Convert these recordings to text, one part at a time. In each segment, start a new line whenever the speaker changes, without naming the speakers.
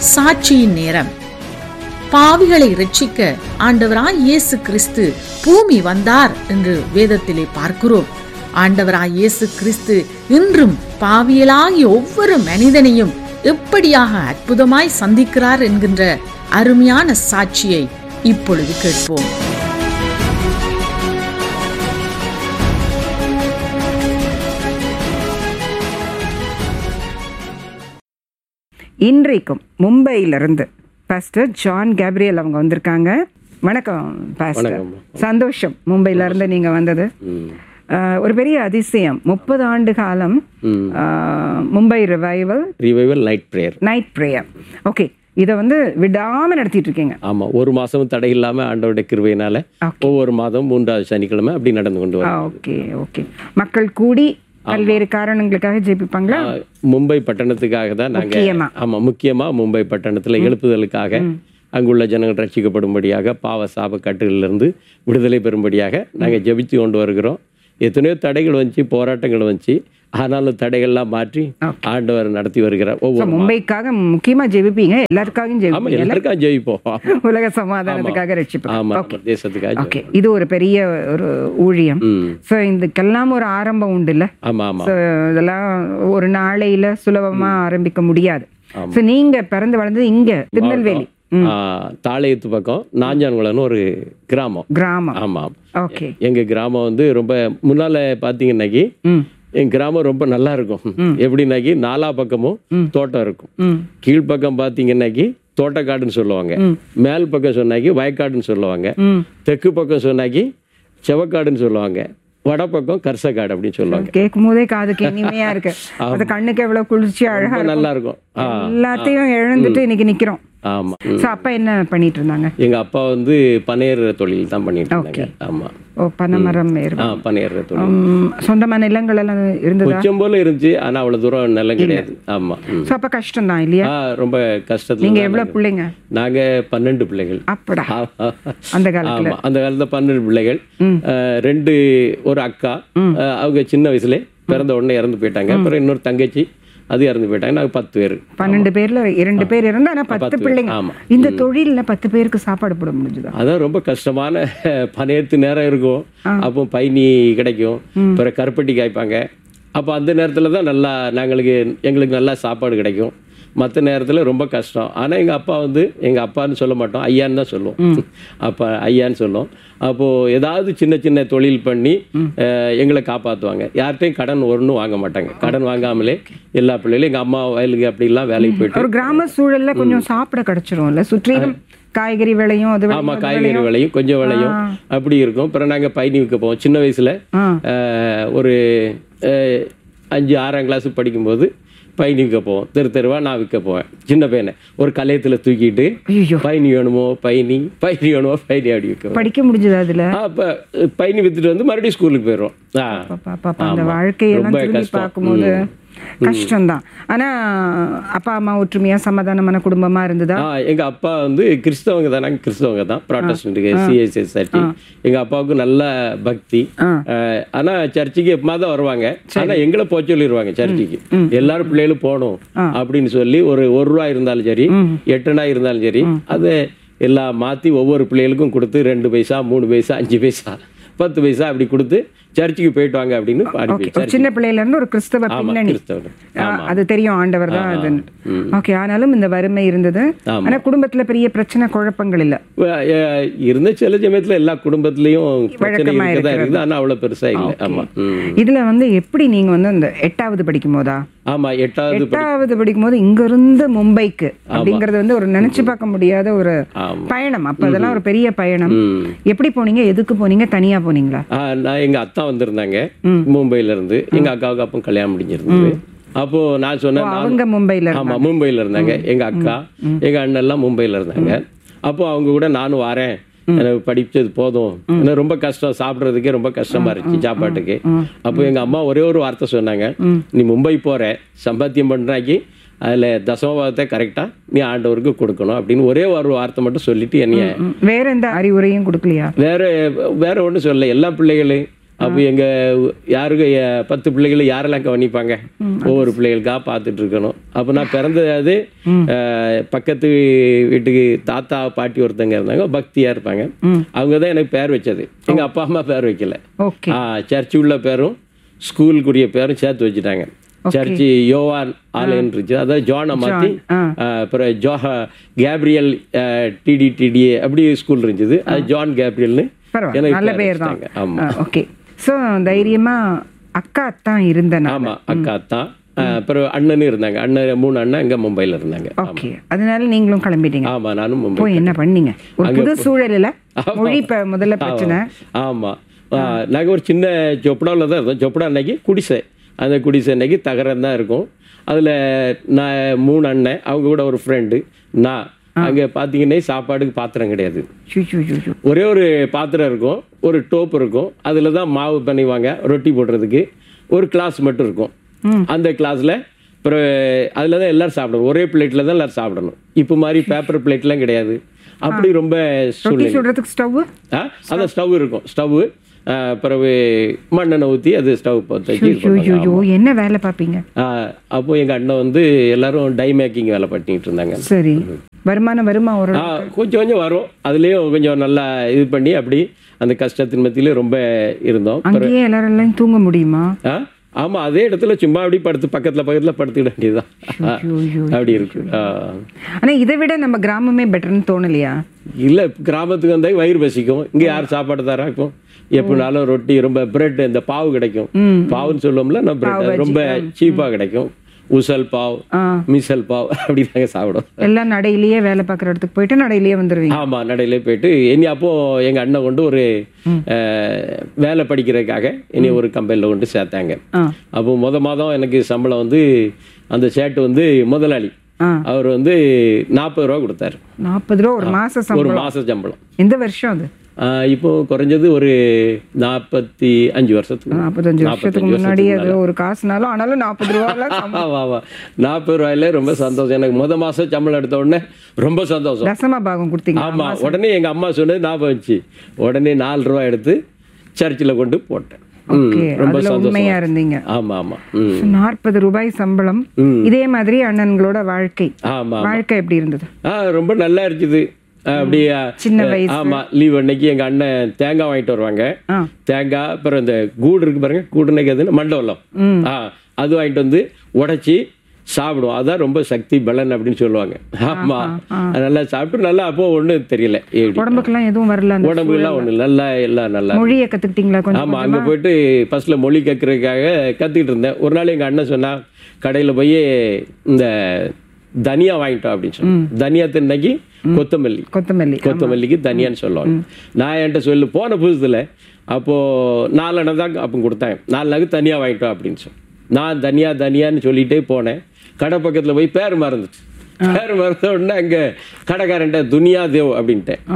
சாட்சியின் நேரம் பாவிகளை ரட்சிக்க ஆண்டவராய் இயேசு கிறிஸ்து பூமி வந்தார் என்று வேதத்திலே பார்க்கிறோம் ஆண்டவராய் இயேசு கிறிஸ்து இன்றும் பாவியலாகிய ஒவ்வொரு மனிதனையும் எப்படியாக அற்புதமாய் சந்திக்கிறார் என்கின்ற அருமையான சாட்சியை இப்பொழுது கேட்போம்
இன்றைக்கும் மும்பையிலிருந்து பாஸ்டர் ஜான் கேப்ரியல் அவங்க வந்திருக்காங்க வணக்கம் பாஸ்டர்
வணக்கம்.
சந்தோஷம் மும்பையில இருந்து நீங்க வந்தது அஹ், ஒரு பெரிய அதிசயம் முப்பது ஆண்டு காலம் அஹ், Mumbai revival
revival night prayer
night prayer okay இதை வந்து விடாம நடத்திட்டு இருக்கீங்க
ஆமா ஒரு மாசமும் தடை இல்லாம ஆண்டவருடைய கிருபையினால ஒவ்வொரு மாதம் மூன்றாவது சனிக்கிழமை அப்படி நடந்து கொண்டு வரும்
ஓகே ஓகே மக்கள் கூடி பல்வேறு காரணங்களுக்காக ஜெயிப்பாங்களா
மும்பை பட்டணத்துக்காக தான் நாங்க
முக்கியமா.
ஆமா முக்கியமா மும்பை பட்டணத்துல எழுப்புதலுக்காக அங்குள்ள ஜனங்கள் ரட்சிக்கப்படும்படியாக பாவ சாப கட்டுகளிலிருந்து விடுதலை பெறும்படியாக நாங்க ஜெபித்து கொண்டு வருகிறோம் எத்தனையோ தடைகள் வந்துச்சு போராட்டங்கள் வந்துச்சு ஆனாலும் தடைகள்லாம் மாற்றி ஆண்டவர் நடத்தி வருகிறார்
So,
ஒவ்வொரு
மும்பைக்காக முக்கியமா ஜெபிப்பீங்க எல்லாருக்காகவும்
ஆமா
ஜெபிப்பீங்க
எல்லாருக்கும் ஜெயிப்போம்
உலக சமாதானத்துக்காக ரட்சிப்போம்
ஆமா
ஓகே
தேசத்துக்காக
ஓகே இது ஒரு பெரிய ஒரு ஊழியம்
ம்
ஸோ இதுக்கெல்லாம் ஒரு ஆரம்பம் உண்டு இல்ல
ஆமா ஆமா
ஸோ இதெல்லாம் ஒரு நாளையில சுலபமா ஆரம்பிக்க முடியாது ஸோ நீங்க பிறந்து வளர்ந்தது இங்க திருநெல்வேலி
ஆ, தாளையத்து பக்கம் நாஞ்சான்குளம்னு ஒரு கிராமம்
கிராமம்
ஆமாம்
ஓகே
எங்க கிராமம் வந்து ரொம்ப முன்னால பாத்தீங்கன்னாக்கி
ம்
என் கிராமம் ரொம்ப நல்லா இருக்கும் எப்படின்னாக்கி நாலா பக்கமும் தோட்டம் இருக்கும்
ம்
கீழ்ப்பக்கம் பாத்தீங்கன்னாக்கி தோட்டக்காடுன்னு சொல்லுவாங்க மேல் பக்கம் சொன்னாக்கி வயக்காடுன்னு சொல்லுவாங்க
ம்
தெற்கு பக்கம் சொன்னாக்கி செவக்காடுன்னு சொல்லுவாங்க வடப்பக்கம் கர்சக்காடு அப்படின்னு சொல்லுவாங்க
கேட்கும் போதே காதுக்கு இனிமையா இருக்கு அது கண்ணுக்கு எவ்வளவு குளிர்ச்சி அழகா
ரொம்ப நல்லா இருக்கும் ஆ
எல்லாத்தையும் இழந்துட்டு இன்னைக்கு நிக்கிறோம்
ஆமா
ஸோ அப்பா என்ன பண்ணிட்டு இருந்தாங்க
எங்க அப்பா வந்து பனையேற தொழில் தான் பண்ணிட்டு இருந்தாங்க ஆமா
ஓ பனைமரம் ஏறு
ஆ பனையேற தொழில்
ம், சொந்தமான நிலங்கள் எல்லாம் இருந்ததா
உச்சம் போல இருந்துச்சு ஆனா அவ்வளவு தூரம் நிலம் கிடையாது ஆமா ம்.
ஸோ அப்ப கஷ்டம் தான் இல்லையா
ஆ ரொம்ப கஷ்டத்துல
நீங்க
தான்
எவ்வளவு
நாங்க-
பிள்ளைங்க
நாங்க பன்னெண்டு பிள்ளைகள்
அப்படா
ஆமா.
அந்த காலத்துல
ஆமா அந்த காலத்துல பன்னெண்டு பிள்ளைகள் அஹ், ரெண்டு ஒரு அக்கா அஹ், அவங்க சின்ன வயசுல பிறந்த உடனே இறந்து போயிட்டாங்க அப்புறம் இன்னொரு தங்கச்சி அது இறந்து போயிட்டாங்க நாங்க பத்து பேர்
பன்னெண்டு பேர்ல இரண்டு பேர் இருந்தா ஆனா பத்து
பத்து பேர்,
பிள்ளைங்க
ஆமா.
இந்த தொழில்ல பத்து பேருக்கு சாப்பாடு போட முடிஞ்சுதா
அதான் ரொம்ப கஷ்டமான பனையத்து நேரம் இருக்கும் அப்போ பைனி கிடைக்கும் பிறகு கருப்பட்டி காய்ப்பாங்க அப்போ அந்த நேரத்தில் தான் நல்லா நாங்களுக்கு எங்களுக்கு நல்லா சாப்பாடு கிடைக்கும் மற்ற நேரத்தில் ரொம்ப கஷ்டம் ஆனால் எங்கள் அப்பா வந்து எங்கள் அப்பான்னு சொல்ல மாட்டோம் ஐயான்னு தான் சொல்லுவோம் அப்பா ஐயான்னு சொல்லுவோம் அப்போது ஏதாவது சின்ன சின்ன தொழில் பண்ணி அஹ், எங்களை காப்பாற்றுவாங்க யார்கிட்டையும் கடன் ஒன்றும் வாங்க மாட்டாங்க கடன் வாங்காமலே எல்லா பிள்ளைகளும் எங்கள் அம்மா வயலுக்கு அப்படிலாம் வேலைக்கு போயிட்டு
ஒரு கிராம சூழல்ல கொஞ்சம் சாப்பிட கிடைச்சிரும்ல சுற்றிலும் காய்கறி விளையும் அது விளையும்,
ஆமா
இது
காய்கறி
விளையும்.
விளையும் கொஞ்சம் விளையும் அப்படி இருக்கும் அப்புறம் நாங்க பயணி விற்க போவோம் சின்ன வயசுல
ஆ.
அஹ், ஒரு அஹ், அஞ்சு ஆறாம் கிளாஸ் படிக்கும்போது பயணி விற்க போவோம் தெரு தெருவா நான் விற்க போவேன் சின்ன பையனை ஒரு கலையத்துல தூக்கிட்டு
ஐயோ
பயணி வேணுமோ பயணி பயணி வேணுமோ பயணி அப்படி விற்க போவேன்.
படிக்க முடிஞ்சதா அதுல
ஆ, அப்ப பயணி வித்துட்டு வந்து மறுபடியும் ஸ்கூலுக்கு போயிடுவோம் ஆ.
பாப்பா, பாப்பா, அந்த
ஆமா.
வாழ்க்கையெல்லாம்
ரொம்ப
திரும்பி
கஷ்டம்.
பார்க்கும்போது கஷ்டம்தான் ஆனா அப்பா அம்மா ஒற்றுமையா சமாதானமான குடும்பமா இருந்ததா
ஆ எங்க அப்பா வந்து கிறிஸ்தவங்க தான் நாங்க கிறிஸ்தவங்க தான் ப்ராட்டஸ்டன்ட் சிஎஸ்சி சொசைட்டி எங்க அப்பாவுக்கு நல்ல பக்தி
ஆ.
அஹ், ஆனா சர்ச்சுக்கு எப்பமா தான் வருவாங்க ஆனா எங்களை போக சொல்லிடுவாங்க சர்ச்சுக்கு எல்லாரும் பிள்ளைகளும் போகணும் அப்படின்னு சொல்லி ஒரு ஒரு ரூபா இருந்தாலும் சரி எட்டுனா இருந்தாலும் சரி அதை எல்லாம் மாத்தி ஒவ்வொரு பிள்ளைகளுக்கும் கொடுத்து ரெண்டு பைசா மூணு பைசா அஞ்சு பைசா பத்து பைசா அப்படி கொடுத்து சர்ச்சுக்கு போயிட்டு வாங்க அப்படின்னு
ஓகே
அனுப்பி
ஒரு சின்ன பிள்ளையில இருந்து ஒரு கிறிஸ்தவ
ஆமா
பின்னணி
கிறிஸ்தவர்
ஆ, அது தெரியும் ஆண்டவர் தான் அது ஓகே ஆனாலும் இந்த வறுமை இருந்தது
ஆமா.
ஆனா குடும்பத்துல பெரிய பிரச்சனை குழப்பங்கள் இல்ல
வ- அஹ் இருந்த சில சமயத்துல எல்லா குடும்பத்திலயும் பிரச்சனை
வழக்கமா
இருக்கதா
இருக்கிறது.
இருக்குது ஆனா அவ்வளவு பெருசா இல்லை ஆமா ம்.
இதுல வந்து எப்படி நீங்க வந்து இந்த எட்டாவது படிக்கும் போதா
ஆமா எட்டாவது படி-
எட்டாவது படிக்கும் போது இங்க இருந்து மும்பைக்கு அப்படிங்கறது வந்து ஒரு நினைச்சு பார்க்க முடியாத ஒரு
ஆமா
பயணம் அப்ப அதெல்லாம் ஒரு பெரிய பயணம்
ம்.
எப்படி போனீங்க எதுக்கு போனீங்க தனியா போனீங்களா
ஆ, நான் எங்க அத்தா வந்திருந்தாங்க மும்பைல இருந்து எங்க அக்காவுக்கு அப்போ கல்யாணம் முடிஞ்சிருந்தது அப்போ நான் சொன்னேன் நான்-
அவங்க மும்பைல
ஆமா மும்பைல இருந்தாங்க எங்க அக்கா எங்க அண்ணன் எல்லாம் மும்பைல இருந்தாங்க அப்போ அவங்க கூட நானும் வரேன் எனக்கு படிச்சது போதும் எனக்கு ரொம்ப கஷ்டம் சாப்பிடுறதுக்கே ரொம்ப கஷ்டமா இருந்துச்சு சாப்பாட்டுக்கு அப்போ எங்க அம்மா ஒரே ஒரு வார்த்தை சொன்னாங்க நீ மும்பை போற சம்பாத்தியம் பண்றாக்கி அதுல தசமபாகத்தை கரெக்டா நீ ஆண்டவருக்கு கொடுக்கணும் அப்படின்னு ஒரே ஒரு வார்த்தை மட்டும் சொல்லிட்டு என்னைய
ம், வேற எந்த அறிவுரையும் கொடுக்கலையா
வேற வேற ஒன்றும் சொல்லல எல்லா பிள்ளைகளையும் அப்போ எங்க யாருக்கு எ- பத்து பிள்ளைகளை யாரெல்லாம் கவனிப்பாங்க ஒவ்வொரு பிள்ளைகளுக்காக பார்த்துட்டு இருக்கணும் அப்போ நான் பிறந்தது அஹ், பக்கத்து வீட்டுக்கு தாத்தா பாட்டி ஒருத்தங்க இருந்தாங்க பக்தியா இருப்பாங்க அவங்க தான் எனக்கு பேர் வச்சது எங்க அப்பா அம்மா பேர் வைக்கல
ஓகே
ஆ சர்ச்சு உள்ள பேரும் ஸ்கூலுக்குரிய பேரும் சேர்த்து வச்சுட்டாங்க சர்ச்சு யோவான் ஆலயம் இருந்துச்சு அதாவது ஜானை மாற்றி அப்புறம் ஜோ கேப்ரியல் டிடி டிடிஏ அப்படி ஸ்கூல் இருந்துச்சு அது ஜான் கேப்ரியல்னு
பரவாயில்ல
எனக்கு
நல்ல
பேர்
பேர் தான்
வச்சுட்டாங்க. ஆமா
ஓகே ஸோ தைரியமா அக்கா தான் இருந்தேன்
ஆமா அக்கா தான் ஆ, அப்புறம் அண்ணனும் இருந்தாங்க அண்ணன் மூணு அண்ணன் இங்க மும்பைல இருந்தாங்க
ஓகே அதனால நீங்களும் கிளம்பிட்டீங்க
ஆமா நானும் மும்பை
போய் என்ன பண்ணீங்க ஒரு புது சூழலில் மொழி இப்ப முதல்ல பிரச்சனை
ஆமா ஆ, நாங்க ஒரு சின்ன சொப்படாவில் தான் இருந்தோம் சொப்படா அன்னைக்கு குடிசை அந்த குடிசை அன்னைக்கு தகரம் தான் இருக்கும் அதுல நான் மூணு அண்ணன் அவங்க கூட ஒரு ஃப்ரெண்டு நான் அங்க பாத்தீங்கன்னா சாப்பாடுக்கு பாத்திரம் கிடையாது
சு, சு, சு, சு.
ஒரே ஒரு பாத்திரம் இருக்கும் ஒரு டோப் இருக்கும் அதுல தான் மாவு பண்ணிவாங்க ரொட்டி போடுறதுக்கு ஒரு கிளாஸ் மட்டும் இருக்கும் அந்த கிளாஸ்ல அப்புறம் அதில் தான் எல்லாரும் சாப்பிடணும் ஒரே பிளேட்டில் தான் எல்லாரும் சாப்பிடணும் இப்போ மாதிரி பேப்பர் பிளேட்லாம் கிடையாது அப்படி ரொம்ப
ரொட்டி
சூழ்நிலை
சுடுறதுக்கு ஸ்டவ்
ஆ அதான் ஸ்டவ் இருக்கும் ஸ்டவ் பிறகு மண்ணெண்ணெய் ஊற்றி அது ஸ்டவ் பற்ற வச்சு இது பண்ணுவாங்க.
ஐயோ என்ன வேலை பார்ப்பீங்க
ஆ, அப்போ எங்கள் அண்ணன் வந்து எல்லாரும் டை மேக்கிங் வேலை பண்ணிட்டு இருந்தாங்க
சரி வருமானம் வருமா ஒரு
ஆ, கொஞ்சம் கொஞ்சம் வரும் அதுலேயும் கொஞ்சம் நல்லா இது பண்ணி அப்படி அந்த கஷ்டத்தின் மத்தியில ரொம்ப இருந்தோம்
அங்கேயே எல்லாரும் எல்லாம் தூங்க முடியுமா
ஆ ஆமா அதே இடத்துல சும்மா அப்படி படுத்து பக்கத்துல பக்கத்துல படுத்துக்கிட வேண்டியதுதான் அப்படி இருக்கு ஆ.
ஆனா இதை விட நம்ம கிராமமே பெட்டர்னு தோணலையா
இல்ல கிராமத்துக்கு வந்தா வயிறு பசிக்கும் இங்க யார் சாப்பாடு தரா இப்போ எப்படினாலும் ரொட்டி ரொம்ப பிரெட் இந்த பாவு கிடைக்கும் பாவுன்னு சொல்லுவோம்ல நம்ம பிரெட் ரொம்ப சீப்பா கிடைக்கும் உசல் பாவ்
ஆ.
மிசல் பாவ் அப்படி தாங்க சாப்பிடும்
எல்லாம் நடையிலேயே வேலை பார்க்குற இடத்துக்கு போயிட்டு நடையிலேயே வந்துருவீங்க
ஆமா நடையில போயிட்டு இனி அப்போ எங்க அண்ணன் கொண்டு ஒரு அஹ், வேலை படிக்கிறதுக்காக இனி ஒரு கம்பெனில கொண்டு சேர்த்தாங்க
ஆ
அப்போ முத மாதம் எனக்கு சம்பளம் வந்து அந்த சேட்டு வந்து முதலாளி
ஆ.
அவர் வந்து நாற்பது ரூபா கொடுத்தாரு
நாற்பது ரூபா ஒரு மாச
ஒரு
சம்பளம்
மாச சம்பளம்
எந்த வருஷம் அது
ஆஹ் இப்போ குறைஞ்சது ஒரு நாற்பத்தி அஞ்சு வருஷத்துக்கு
நாற்பத்தஞ்சு வருஷத்துக்கு முன்னாடி அது ஒரு காசுனாலும் ஆனாலும் நாற்பது ரூபாலாம்
ஆமா ஆமா நாற்பது ரூபாயில ரொம்ப சந்தோஷம் எனக்கு முத மாசம் சம்பளம் எடுத்த உடனே ரொம்ப சந்தோஷம்
தசம பாகம் கொடுத்தீங்க
ஆமா உடனே எங்க அம்மா சொன்னது ஞாபகம் வந்துச்சு உடனே நாலு ரூபாய் எடுத்து சர்ச்சில் கொண்டு போட்டேன் ம்,
ஓகே
ரொம்ப
அதுல
சந்தோஷம்
உண்மையா இருந்தீங்க
ஆமா ஆமா ம்
நாற்பது ரூபாய் சம்பளம் இதே மாதிரி அண்ணன்களோட வாழ்க்கை
ஆமா
வாழ்க்கை எப்படி இருந்தது
ஆ ரொம்ப நல்லா இருக்குது அப்படியே
சின்ன வயசு.
ஆமா லீவ் அன்னைக்கு எங்க அண்ணன் தேங்காய் வாங்கிட்டு வருவாங்க
ஆ
தேங்காய் அப்புறம் இந்த கூடு இருக்கு பாருங்க கூடுனைக்கு எதுன்னு மண்டவலம் ஆ அது வாங்கிட்டு வந்து உடைச்சி சாப்பிடுவோம் அதான் ரொம்ப சக்தி பலன் அப்படின்னு சொல்லுவாங்க ஆமா அது நல்லா சாப்பிட்டு நல்லா அப்போ ஒண்ணும் தெரியல எப்படி
உடம்புக்கெல்லாம் எதுவும் வரல அந்த
உடம்பு எல்லாம் ஒண்ணு நல்லா எல்லாம் நல்லா
மொழியை கத்துக்கிட்டீங்களா கொஞ்சம்
ஆமா அங்க போயிட்டு ஃபர்ஸ்ட்ல மொழி கற்கிறதுக்காக கத்துக்கிட்டு இருந்தேன் ஒரு நாள் எங்க அண்ணன் சொன்னா கடையில போய் இந்த தனியா வாங்கிட்டோம் அப்படின்னு சொன்னேன் தனியா தின்னைக்கு கொத்தமல்லி
கொத்தமல்லி
கொத்தமல்லிக்கு தனியான்னு சொல்லுவாங்க நான் என்கிட்ட சொல்லு போன புதுசுல அப்போ நாலு அண்ணன் தான் அப்போ கொடுத்தாங்க நாலு நகை தனியா வாங்கிட்டோம் அப்படின்னு சொல்லி நான் தனியா தனியான்னு சொல்லிட்டே போனேன் கடை பக்கத்துல போய் பேர் மறந்துச்சு பேர் மறந்த உடனே அங்க கடைக்காரன்ட்ட துனியா தேவ் அப்படின்ட்டேன்
ஆ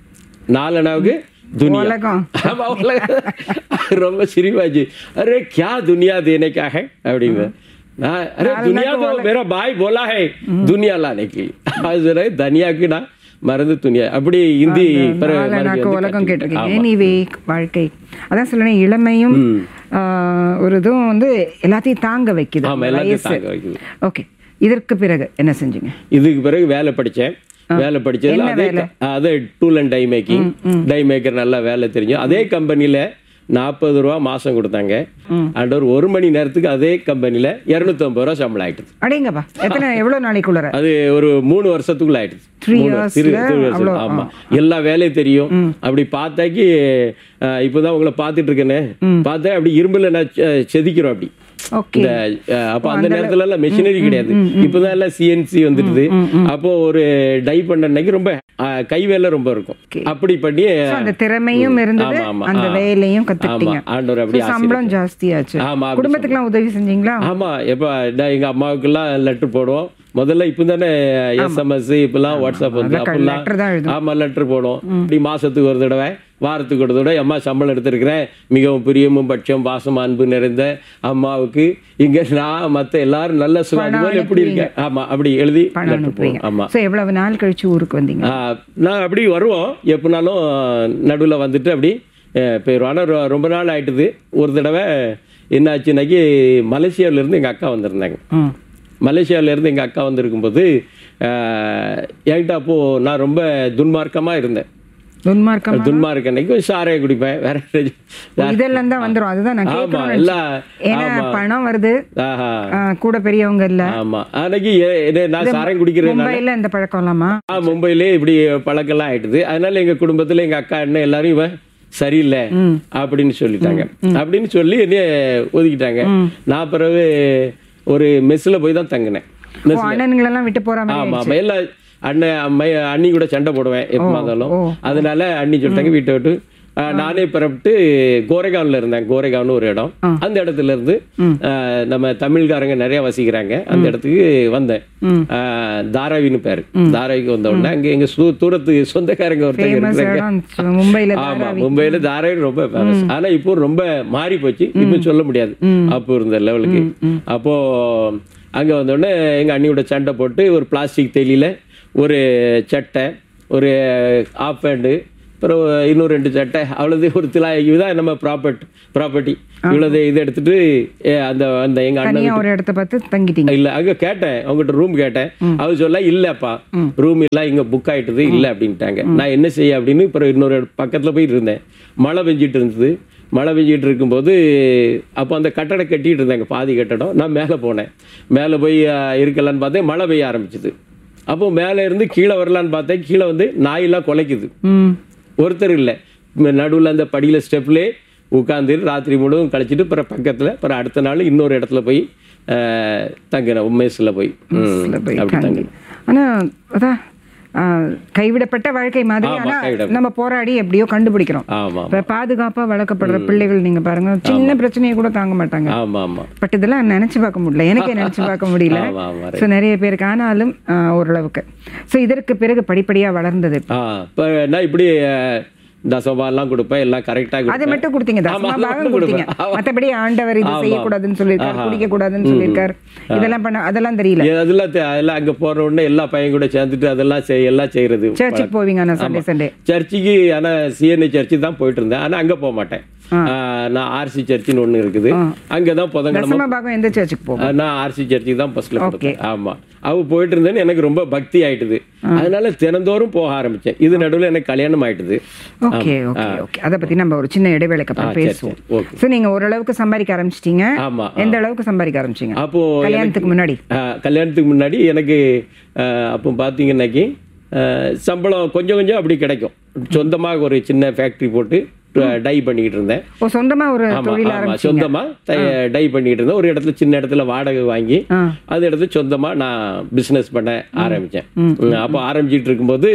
நாலு அண்ணாவுக்கு துனியா
உலகம்
ஆமா, உலகம். ரொம்ப சிரிப்பாச்சு அரே கியா துனியா தேने का है அப்படின்னு நான் அரே துனியா तो मेरा भाई बोला है दुनिया लाने के लिए அது சொன்னேன், தனியாக்கு நான் மறந்து துணியா அப்படி ஹிந்தி பிறகு
நாலு
மறுபடியும்
நாக்கு
வந்து
உலகம்
கத்துக்கிட்டேன்.
கேட்டிருக்கீங்க எனிவே வாழ்க்கை அதான் சொல்லுறேன் இளமையும் ஆ, ஒரு இதுவும் வந்து எல்லாத்தையும் தாங்க வைக்குது
ஆமா எல்லாத்தையும் தாங்க வைக்குது
ஓகே இதற்கு பிறகு என்ன செஞ்சீங்க
இதுக்கு பிறகு வேலை படிச்சேன் வேலை படிச்சதுல
என்ன
அதே
வேலை?
அதே tool and die making die maker நல்லா வேலை தெரியும் அதே கம்பெனில நாற்பது ரூபா மாசம் கொடுத்தாங்க அண்ட் ஒரு ஒரு மணி நேரத்துக்கு அதே கம்பெனில இருநூத்தம்பது ரூபா சம்பளம் ஆயிட்டுது
அடேங்கப்பா எத்தனை எவ்வளவு நாளைக்குள்ளார
அது ஒரு மூணு வருஷத்துக்குள்ள ஆயிடுச்சு
Three
மூணு-
yearsல
three- three years.
அவ்வளோ,
ஆமா எல்லா வேலையும் தெரியும் அப்படி பார்த்தாக்கி அஹ், இப்பதான் உங்களை பார்த்துட்டு இருக்கேனே பார்த்தா அப்படி இரும்புல நான் செ- செதுக்கிறோம் அப்படி
ஓகே
இந்த அஹ், அப்போ அந்த நேரத்துல எல்லாம் மெஷினரி கிடையாது இப்பதான் எல்லாம் சிஎன்சி வந்துடுது அப்போ ஒரு டை பண்ண அன்னைக்கு ரொம்ப அஹ், கை வேலை ரொம்ப இருக்கும் அப்படி பண்ணி
அந்த திறமையும் இருந்தது
ஆமா, ஆமா.
அந்த
ஆ.
வேலையும் கத்துக்கிட்டீங்க
ஆமா, ஆண்டவர் அப்படி
So, சம்பளம் ஜாஸ்தியாச்சு
ஆமா, அப்படி
குடும்பத்துக்குலாம் உதவி செஞ்சீங்களா
ஆமா எப்ப நான் எங்க அம்மாவுக்கெல்லாம் லெட்டர் போடுவோம் முதல்ல இப்ப தானே எஸ்எம்எஸ் இப்பெல்லாம் வாட்ஸ்அப் வந்து அப்பெல்லாம்
letter தான் எழுதணும்.
ஆமா லெட்டர் போடுவோம் இப்படி மாசத்துக்கு ஒரு தடவை வாரத்துக்கு ஒரு தடவை அம்மா சம்பளம் எடுத்திருக்கிறேன் மிகவும் பிரியமும் பட்சம் பாசம் அன்பு நிறைந்த அம்மாவுக்கு இங்க நான் மத்த எல்லாரும் நல்ல சுகாதாரம் எப்படி இருக்கேன் ஆமா அப்படி எழுதி
பணம்
லெட்டர்
அனுப்புவீங்க
போடுவோம் ஆமா
சோ எவ்வளவு நாள் கழிச்சு ஊருக்கு வந்தீங்க
ஆ, நான் அப்படி வருவோம் எப்பனாலும் நடுவில் வந்துட்டு அப்படி அஹ், போயிடுவோம் ஆனால் ரொ- ரொம்ப நாள் ஆயிட்டுது ஒரு தடவை என்னாச்சுனாக்கி மலேசியாவிலேருந்து எங்கள் அக்கா வந்திருந்தாங்க
ம்
மலேசியாவிலேருந்து எங்கள் அக்கா வந்திருக்கும்போது அஹ், என்கிட்ட அப்போது நான் ரொம்ப துன்மார்க்கமாக இருந்தேன்
துன்மார்க்கம்
துன்மார்க்க அன்னைக்கு சாரையை குடிப்பேன் வேற என்ன-
இதெல்லாம் தான் வந்துரும் அதுதான் நான்
ஆமா
கேட்கணும்
எல்லாம்
ஏன்னா பணம் வருது
ஆஹா
ஆ, கூட பெரியவங்க இல்ல
ஆமா அன்னைக்கு ஏ- என்ன- நான் சாரம் குடிக்கிறேன்
மும்பைல இந்த பழக்கம் இல்லாமா
ஆ மும்பையிலே இப்படி பழக்கம்லாம் ஆயிட்டுது அதனால எங்க குடும்பத்துல எங்க அக்கா அண்ணன் எல்லாரும் இவன் சரியில்லை அப்படின்னு சொல்லிட்டாங்க அப்படின்னு சொல்லி என்னைய ஒதுக்கிட்டாங்க நான் பிறகு ஒரு மெஸ்ல போய் தான் தங்கினேன்
ஓ, அண்ணனுங்களெல்லாம் விட்டு போற மாதிரி
ஆமா ஆமா எல்லா அண்ணன் அம்மை அண்ணி கூட சண்டை போடுவேன் எப்போ இருந்தாலும் அதனால அண்ணி சொல்லிட்டாங்க வீட்டை விட்டு ஆ, நானே பிறப்பிட்டு கோரைகாவ்ல இருந்தேன் கோரைகாவ்னு ஒரு இடம் அந்த இடத்துல இருந்து ஆ, நம்ம தமிழ்காரங்க நிறைய வசிக்கிறாங்க அந்த இடத்துக்கு வந்தேன் ஆ, தாராவின்னு பேரு தாராவிக்கு வந்த உடனே அங்க எங்க சு- தூரத்து சொந்தக்காரங்க ஒருத்தங்க
ஃபேமஸ்
இருக்கிறாங்க
இடம் மும்பைல
ஆமா மும்பையில தாராவி ரொம்ப ஃபேமஸ் ஆனா இப்போ ரொம்ப மாறி போச்சு இப்போ சொல்ல முடியாது அப்போ இருந்த லெவலுக்கு அப்போ அங்க வந்த உடனே எங்க அண்ணியோட சண்டை போட்டு ஒரு பிளாஸ்டிக் தெளியில ஒரு சட்டை ஒரு ஆஃப் பேண்டு அப்புறம் இன்னும் ரெண்டு சட்டை அவ்வளவு ஒரு திலா இதுதான் நம்ம ப்ராப்பர்ட் ப்ராப்பர்ட்டி இவ்வளவு இது எடுத்துட்டு ஏ, அந்த அந்த எங்க அண்ணன்
தனியா ஒரு இடத்த பார்த்து தங்கிட்டீங்க
இல்ல அங்க கேட்டேன் அவங்ககிட்ட ரூம் கேட்டேன் அவர் சொல்ல இல்லப்பா ரூம் இல்ல இங்க புக் ஆயிட்டுது இல்ல அப்படின்ட்டாங்க நான் என்ன செய்ய அப்படின்னு அப்புறம் இன்னொரு பக்கத்துல போய் இருந்தேன் மழை பெஞ்சிட்டு இருந்தது மழை பெஞ்சிட்டு இருக்கும்போது அப்போ அந்த கட்டடம் கட்டிட்டு இருந்தாங்க பாதி கட்டடம் நான் மேலே போனேன் மேலே போய் அஹ், இருக்கலான்னு பார்த்தேன் மழை பெய்ய ஆரம்பிச்சது அப்போ மேலே இருந்து கீழே வரலான்னு பார்த்தேன் கீழே வந்து நாயெல்லாம் குலைக்குது
ம்
ஒருத்தர் இல்லை நடுவில் அந்த படியில் ஸ்டெப்லே உட்காந்து ராத்திரி முழுவதும் கழிச்சிட்டு அப்புறம் பக்கத்தில் அப்புறம் அடுத்த நாள் இன்னொரு இடத்துல போய் அஹ், தங்கினேன் உமேஸில் போய் ம்,
இதுல போய்
அப்படி
தங்கி.
தங்கினேன்
ஆனா அதான் ஆ, கைவிடப்பட்ட வாழ்க்கை மாதிரி
ஆமா,
ஆனா
கைவிடப்பட்ட.
நம்ம போராடி எப்படியோ கண்டுபிடிக்கிறோம்
ஆமாம்
இப்ப பாதுகாப்பா வளர்க்கப்படுற பிள்ளைகள் நீங்க பாருங்க சின்ன பிரச்சனையை கூட தாங்க மாட்டாங்க
ஆமாம் ஆமாம்
பட் இதெல்லாம் நினைச்சு பார்க்க முடியல எனக்கே நினைச்சு பார்க்க முடியல
ஆமா, ஆமா,
ஸோ நிறைய பேருக்கு ஆனாலும் ஆ, ஓரளவுக்கு ஸோ இதற்கு பிறகு படிப்படியா வளர்ந்தது
ஆ இப்போ நான் இப்படி அஹ், தசமாலாம் கொடுப்பேன் எல்லாம் கரெக்டாக
அதை மட்டும் கொடுத்தீங்க
ஆமா,
தசமா
அது
பாகம்
மட்டும்
கொடுத்தீங்க
கொடுப்பேன். ஆமா.
மத்தபடி ஆண்டவர் இது
ஆமா.
செய்யக்கூடாதுன்னு சொல்லியிருக்காரு
ஆஹா.
குடிக்க கூடாதுன்னு சொல்லியிருக்காரு இதெல்லாம் பண்ண அதெல்லாம் தெரியல
அதெல்லாம் தெ- அதெல்லாம் அங்கே போகிற உடனே எல்லா பையன் கூட சேர்ந்துட்டு அதெல்லாம் செய் எல்லாம் செய்கிறது
சர்ச்சுக்கு போவீங்க ஆனா சண்டே சண்டே
சர்ச்சுக்கு ஆனால் சிஎன்ஐ சர்ச்சு தான் போயிட்டு இருந்தேன் ஆனால் அங்கே போக மாட்டேன் ஆ, நான் ஆர்சி சர்ச்சுன்னு ஒன்று இருக்குது அங்கே தான் புதன்கிழமை
தசமா பாகம் எந்த சர்ச்சுக்கு போவோம்
ஆ, நான் ஆர்சி சர்ச்சுக்கு தான் ஃபர்ஸ்ட்ல கொடுத்தேன் ஆமா அவ போயிட்டு இருந்தேன்னு எனக்கு ரொம்ப பக்தி ஆயிட்டுது அதனால தினந்தோறும் போக ஆரம்பிச்சேன் இது நடுவுல எனக்கு கல்யாணம் ஆயிட்டுது
ஓகே ஓகே ஓகே அதை பத்தி நம்ம ஒரு சின்ன இடைவேளைக்கு அப்புறம்
சரி,
பேசுவோம்
சரி, okay.
ஸோ நீங்க ஓரளவுக்கு சம்பாதிக்க ஆரம்பிச்சிட்டீங்க
ஆமா
எந்த அளவுக்கு சம்பாதிக்க ஆரம்பிச்சீங்க
அப்போ
கல்யாணத்துக்கு முன்னாடி
ஆ, கல்யாணத்துக்கு முன்னாடி எனக்கு ஆ, அப்போ பார்த்தீங்கன்னாக்கி ஆ, சம்பளம் கொஞ்சம் கொஞ்சம் அப்படி கிடைக்கும் சொந்தமாக ஒரு சின்ன ஃபேக்டரி போட்டு டை பண்ணிக்கிட்டு இருந்தேன்
ஓ சொந்தமா ஒரு
ஆமா
தொழில்
ஆமா
ஆரம்பிச்சீங்க
சொந்தமா த- டை பண்ணிட்டு இருந்தேன் ஒரு இடத்துல சின்ன இடத்துல வாடகை வாங்கி
ஆ.
அது இடத்துல சொந்தமா நான் பிசினஸ் பண்ண ஆரம்பிச்சேன் ம், அப்போ ஆரம்பிச்சிட்டு இருக்கும்போது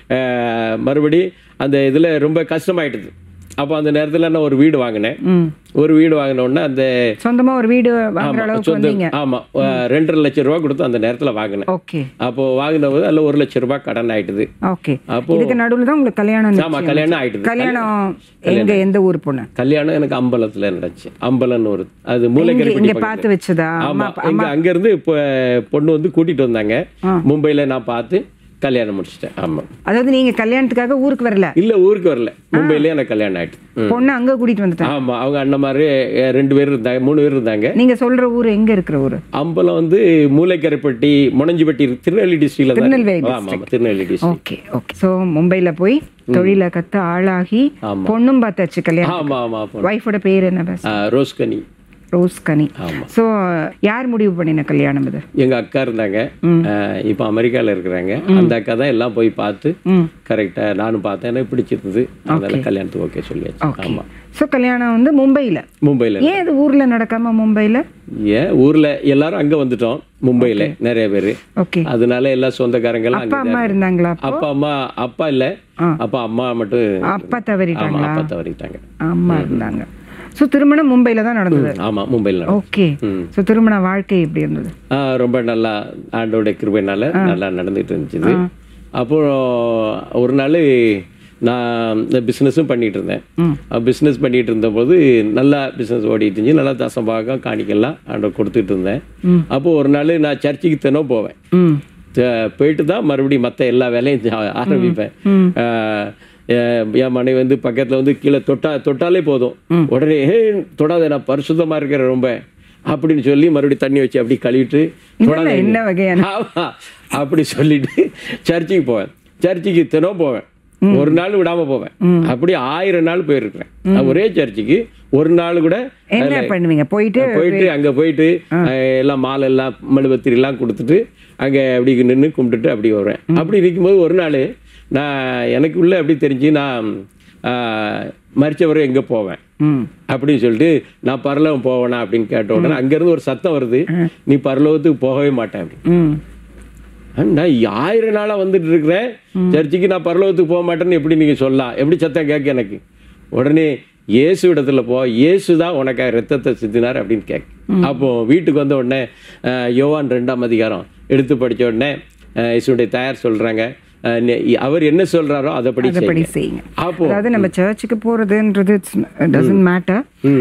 அஹ், மறுபடி அந்த இதுல ரொம்ப கஷ்டமாயிட்டுது அப்போ அந்த நேரத்துல நான் ஒரு வீடு வாங்கினேன்
ம்
ஒரு வீடு வாங்கின உடனே அந்த
சொந்தமா ஒரு வீடு வாங்குற
ஆமா,
அளவுக்கு
சொந்த
வந்தீங்க
ஆமா அஹ், ரெண்டரை லட்சம் ரூபா கொடுத்து அந்த நேரத்துல வாங்கினேன்
ஓகே
அப்போ வாங்கின போது அதுல ஒரு லட்சம் ரூபாய் கடன் ஆயிட்டுது
ஓகே
அப்போ
இதுக்கு நடுவுல தான் உங்களுக்கு கல்யாணம்
ஆமா
நிச்சயம்.
கல்யாணம் ஆயிட்டுது
கல்யாணம் எங்க எந்த ஊர் பொண்ணு
கல்யாணம் எனக்கு அம்பலத்துல நடந்துச்சு அம்பலம்னு ஒரு அது
இங்க
மூளைக்கரைப்பட்டி
இங்க பார்த்து வச்சதா
ஆமா எங்க அங்க இருந்து இப்போ பொண்ணு வந்து கூட்டிட்டு வந்தாங்க மும்பைல நான் பார்த்து கல்யாணம் முடிச்சிட்டேன் ஆமா
அதாவது நீங்க கல்யாணத்துக்காக ஊருக்கு வரல
இல்ல ஊருக்கு வரல மும்பையிலே எனக்கு கல்யாணம் ஆயிட்டு ம்.
பொண்ணு அங்க கூட்டிட்டு வந்துட்டாங்க
ஆமா அவங்க அண்ணன் மாதிரி அஹ், ரெண்டு பேர் இருந்தாங்க மூணு பேர் இருந்தாங்க
நீங்க சொல்ற ஊர் எங்க இருக்கிற ஊரு
அம்பலம் வந்து மூளைக்கரைப்பட்டி முனஞ்சிப்பட்டி இருக்கு. திருநெல்வேலி டிஸ்ட்ரிக்ட்ல தான்
திருநெல்வேலி
இருக்கு. ஆமா ஆமா Tirunelveli district
okay okay so மும்பைல போய் தொழில கத்து ஆளாகி
ஆமா.
பொண்ணும் பார்த்தாச்சு கல்யாணம்
ஆமா ஆமா பொண்ணு.
ஒய்ஃபோட பேர் என்ன பேச
ஆஹ், ரோஸ்கனி
ரோஸ் கனி
ஆமா
சோ யார் முடிவு பண்ணின கல்யாணம் இது
எங்க அக்கா இருந்தாங்க அஹ், இப்போ அமெரிக்கால இருக்கிறாங்க அந்த அக்கா தான் எல்லாம் போய் பார்த்து
ம்
கரெக்டா நானும் பார்த்தேன் எனக்கு பிடிச்சிருந்தது அதனால கல்யாணத்துக்கு ஓகே சொல்லியாச்சு
ஓகே
ஆமா
சோ கல்யாணம் வந்து மும்பைல
மும்பைல
ஏன் இது ஊர்ல நடக்காம மும்பைல
ஏன் ஊர்ல எல்லாரும் அங்க வந்துட்டோம் மும்பைல நிறைய பேரு
ஓகே
அதனால எல்லா சொந்தக்காரங்க எல்லாம்
அப்பா
அங்க
அம்மா இருந்தாங்களா
அப்பா அம்மா அப்பா இல்ல அப்பா அம்மா மட்டும்
அப்பா
ஆமா
தவறிட்டாங்களா
அப்பா தவறிட்டாங்க
அம்மா இருந்தாங்க சோ திருமணம் மும்பைல தான் நடந்தது
ஆமா மும்பைல நடந்தது.
ஓகே
ம்.
சோ திருமண வாழ்க்கை எப்படி இருந்தது
ஆ, ரொம்ப நல்லா ஆண்டோட கிருபைனால நல்லா நடந்துட்டு இருந்துச்சு அப்போ ஒரு நாள் நான் இந்த பிஸ்னஸும் பண்ணிட்டு இருந்தேன் பிஸ்னஸ் பண்ணிட்டு இருந்தபோது நல்லா பிஸ்னஸ் ஓடிட்டு இருந்துச்சு நல்லா தசம்பாகம் காணிக்கெல்லாம் ஆண்டவர் கொடுத்துட்டு இருந்தேன் அப்போ ஒரு நாள் நான் சர்ச்சுக்கு தினம் போவேன்
ம்
த- போயிட்டு தான் மறுபடியும் மற்ற எல்லா வேலையும் செ- ஆரம்பிப்பேன் ஆஹ் அஹ் என் மனைவி வந்து பக்கத்துல வந்து கீழே தொட்டா தொட்டாலே போதும் உடனே "ஏ, தொடாத நான் பரிசுத்தமா இருக்கிறேன் ரொம்ப அப்படின்னு சொல்லி மறுபடியும் தண்ணி வச்சு அப்படி கழுவிட்டு தொடாத
இதெல்லாம் என்ன வகையான
ஆமா அப்படி சொல்லிட்டு சர்ச்சுக்கு போவேன் சர்ச்சுக்கு தினம் போவேன் ஒரு நாள் விடாம போவேன் அப்படி ஆயிரம் நாள் போயிருக்கிறேன் ஒரே சர்ச்சுக்கு ஒரு நாள் கூட
என்ன பண்ணுவீங்க போயிட்டு
போயிட்டு அங்க போயிட்டு அஹ், எல்லாம் மாலை எல்லாம் மெழுபத்திரி எல்லாம் கொடுத்துட்டு அங்க அப்படி நின்று கும்பிட்டுட்டு அப்படி வருவேன் அப்படி இருக்கும்போது ஒரு நாள் நான் எனக்கு உள்ள அப்படி தெரிஞ்சு நான் ஆஹ், மரிச்சவரை எங்க போவேன்
ம்
அப்படின்னு சொல்லிட்டு நான் பரலோகம் போவேனா அப்படின்னு கேட்ட உடனே அங்கிருந்து ஒரு சத்தம் வருது நீ பரலோகத்துக்கு போகவே மாட்டேன் அப்படி
ம்
நான் ஆயிரம் நாளா வந்துட்டு இருக்கிறேன் சர்ச்சுக்கு நான் பரலோகத்துக்கு போக மாட்டேன்னு எப்படி நீங்க சொல்லலாம் எப்படி சத்தம் கேட்க எனக்கு உடனே இயேசு இடத்துல போ இயேசு தான் உனக்காக ரத்தத்தை சிந்தினார் அப்படின்னு கேட்க அப்போ வீட்டுக்கு வந்த உடனே அஹ், யோவான் ரெண்டாம் அதிகாரம் எடுத்து படிச்ச உடனே அஹ், இயேசுடைய தாயார் சொல்றாங்க அஹ், நெ- அவர் என்ன சொல்றாரோ அதைப்படி
அதப்படி
செய்யுங்க.
செய்யுங்க
அப்போ
அதாவது நம்ம சர்ச்சுக்கு போறதுன்றது டசன்ட் மேட்டர்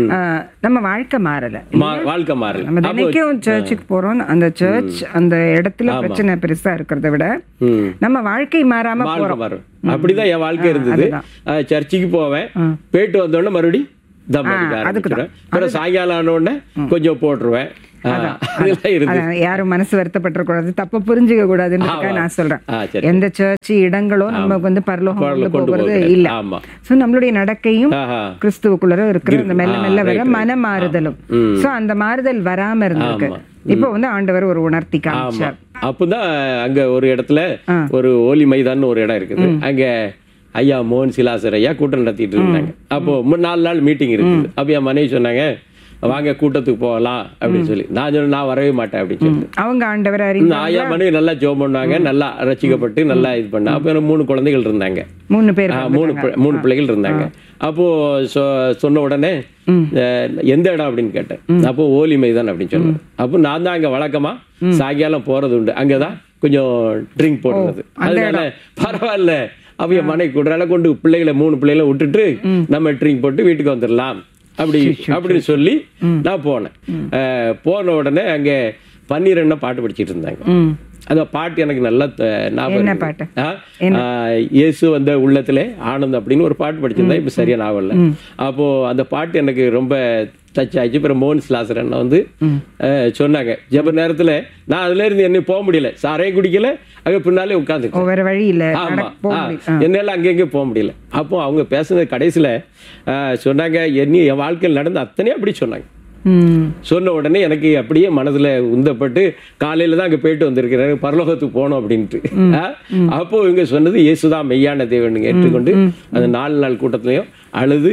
நம்ம வாழ்க்கை மாறல
மா- வாழ்க்கை மாறல
நம்ம தினைக்கும் சர்ச்சுக்கு போறோம் அந்த சர்ச் அந்த இடத்துல பிரச்சனை பெருசா இருக்கிறத விட
ம்.
நம்ம வாழ்க்கை மாறாம
வாழ்க்கை மாறும் அப்படிதான் என் வாழ்க்கை இருந்தது அஹ், சர்ச்சுக்கு போவேன் போயிட்டு வந்த உடனே மறுபடி தம் அடிக்க ஆரம்பிச்சிடுவேன் அப்புறம் சாயங்காலம் ஆன உடனே கொஞ்சம் போட்டுருவேன் அஹ், அதெல்லாம் இருந்து
அதான் யாரும் மனசு வருத்தப்பட்டுற கூடாது தப்ப புரிஞ்சுக்க கூடாதுன்றதுக்காக நான் சொல்றேன்
ஆ சரி
எந்த சர்ச் இடங்களோ நமக்கு வந்து பரலோகம் கொண்டு
கொண்டு
போகிறது
போகிறது
இல்ல
ஆமா
சோ நம்மளுடைய நடக்கையும்
ஆஹா
கிறிஸ்துவுக்குள்ள இருக்கிற அந்த மெல்ல
ஆ,
மெல்ல
right,
வர
right.
மன மாறுதலும் சோ அந்த மாறுதல் வராம இருந்திருக்கு
ஆமா.
இப்போ வந்து ஆண்டவர் ஒரு உணர்த்தி
ஆமா
காமிச்சார்
அப்பதான் அங்க ஒரு இடத்துல ஒரு ஓலி மைதான்னு ஒரு இடம் இருக்குது அங்க ஐயா மோகன் சிலாசர் ஐயா கூட்டம் நடத்திட்டு இருந்தாங்க அப்போ மு- நாலு நாள் மீட்டிங் இருக்குது அப்ப என் மனைவி சொன்னாங்க வாங்க கூட்டத்துக்கு போகலாம் அப்படின்னு சொல்லி நான் சொன்னேன் நான் வரவே மாட்டேன் அப்படின்னு சொல்லி
அவங்க ஆண்டவர் அறி
இந்த ஐயா மனைவி நல்லா ஜோம் பண்ணாங்க நல்லா ரசிக்கப்பட்டு நல்லா இது பண்ண அப்ப எனக்கு மூணு குழந்தைகள் இருந்தாங்க
மூணு பேர்
ஆ, மூணு பிள்ளை- மூணு பிள்ளைகள் இருந்தாங்க அப்போ சொ- சொன்ன உடனே அஹ், எந்த இடம் அப்படின்னு கேட்டேன் அப்போ ஓலி மைதான் அப்படின்னு சொன்னேன் அப்போ நான் தான் அங்க வழக்கமா சாயங்காலம் போறது உண்டு அங்கதான் கொஞ்சம் ட்ரிங்க் போடுறது அதனால பரவாயில்ல அப்ப என் மனை கூடுறால கொண்டு பிள்ளைகளை மூணு பிள்ளைகளை விட்டுட்டு நம்ம ட்ரிங்க் போட்டு வீட்டுக்கு வந்துடலாம் அப்படி அப்படின்னு சொல்லி நான் போனேன் அஹ், போன உடனே அங்க பன்னீர் என்ன பாட்டு படிச்சிட்டு இருந்தாங்க
ம்
அந்த பாட்டு எனக்கு நல்லா த- ஞாபகம்
என்ன
இருக்கு.
பாட்டு?
ஆ? ஆ, இயேசு வந்த உள்ளத்திலே ஆனந்தம் அப்படின்னு ஒரு பாட்டு படிச்சிருந்தேன் இப்ப சரியா ஞாபகம் இல்ல அப்போ அந்த பாட்டு எனக்கு ரொம்ப டச் ஆயிடுச்சு அப்புறம் மோகன் ஸ்லாசர் அண்ணா வந்து அஹ், சொன்னாங்க ஜெப நேரத்துல நான் அதுல இருந்து என்ன போக முடியல சாரே குடிக்கல அங்க பின்னாலே உட்காந்து
ஓ, வேற வழி இல்ல
ஆமா
நடக்க போக
ஆ,
முடியல.
என்னால அங்கங்க போக முடியல அப்போ அவங்க பேசுனது கடைசியில ஆ, சொன்னாங்க என்ன என் வாழ்க்கையில் நடந்த அத்தனையும் அப்படி சொன்னாங்க
ம்
சொன்ன உடனே எனக்கு அப்படியே மனதுல உந்தப்பட்டு காலையில தான் அங்க போயிட்டு வந்திருக்கிறேன் பரலோகத்துக்கு போனோம் அப்படின்ட்டு ஆ? அப்போ இவங்க சொன்னது இயேசுதான் மெய்யான தேவனுங்க ஏற்றுக்கொண்டு அந்த நாலு நாள் கூட்டத்திலையும் அழுது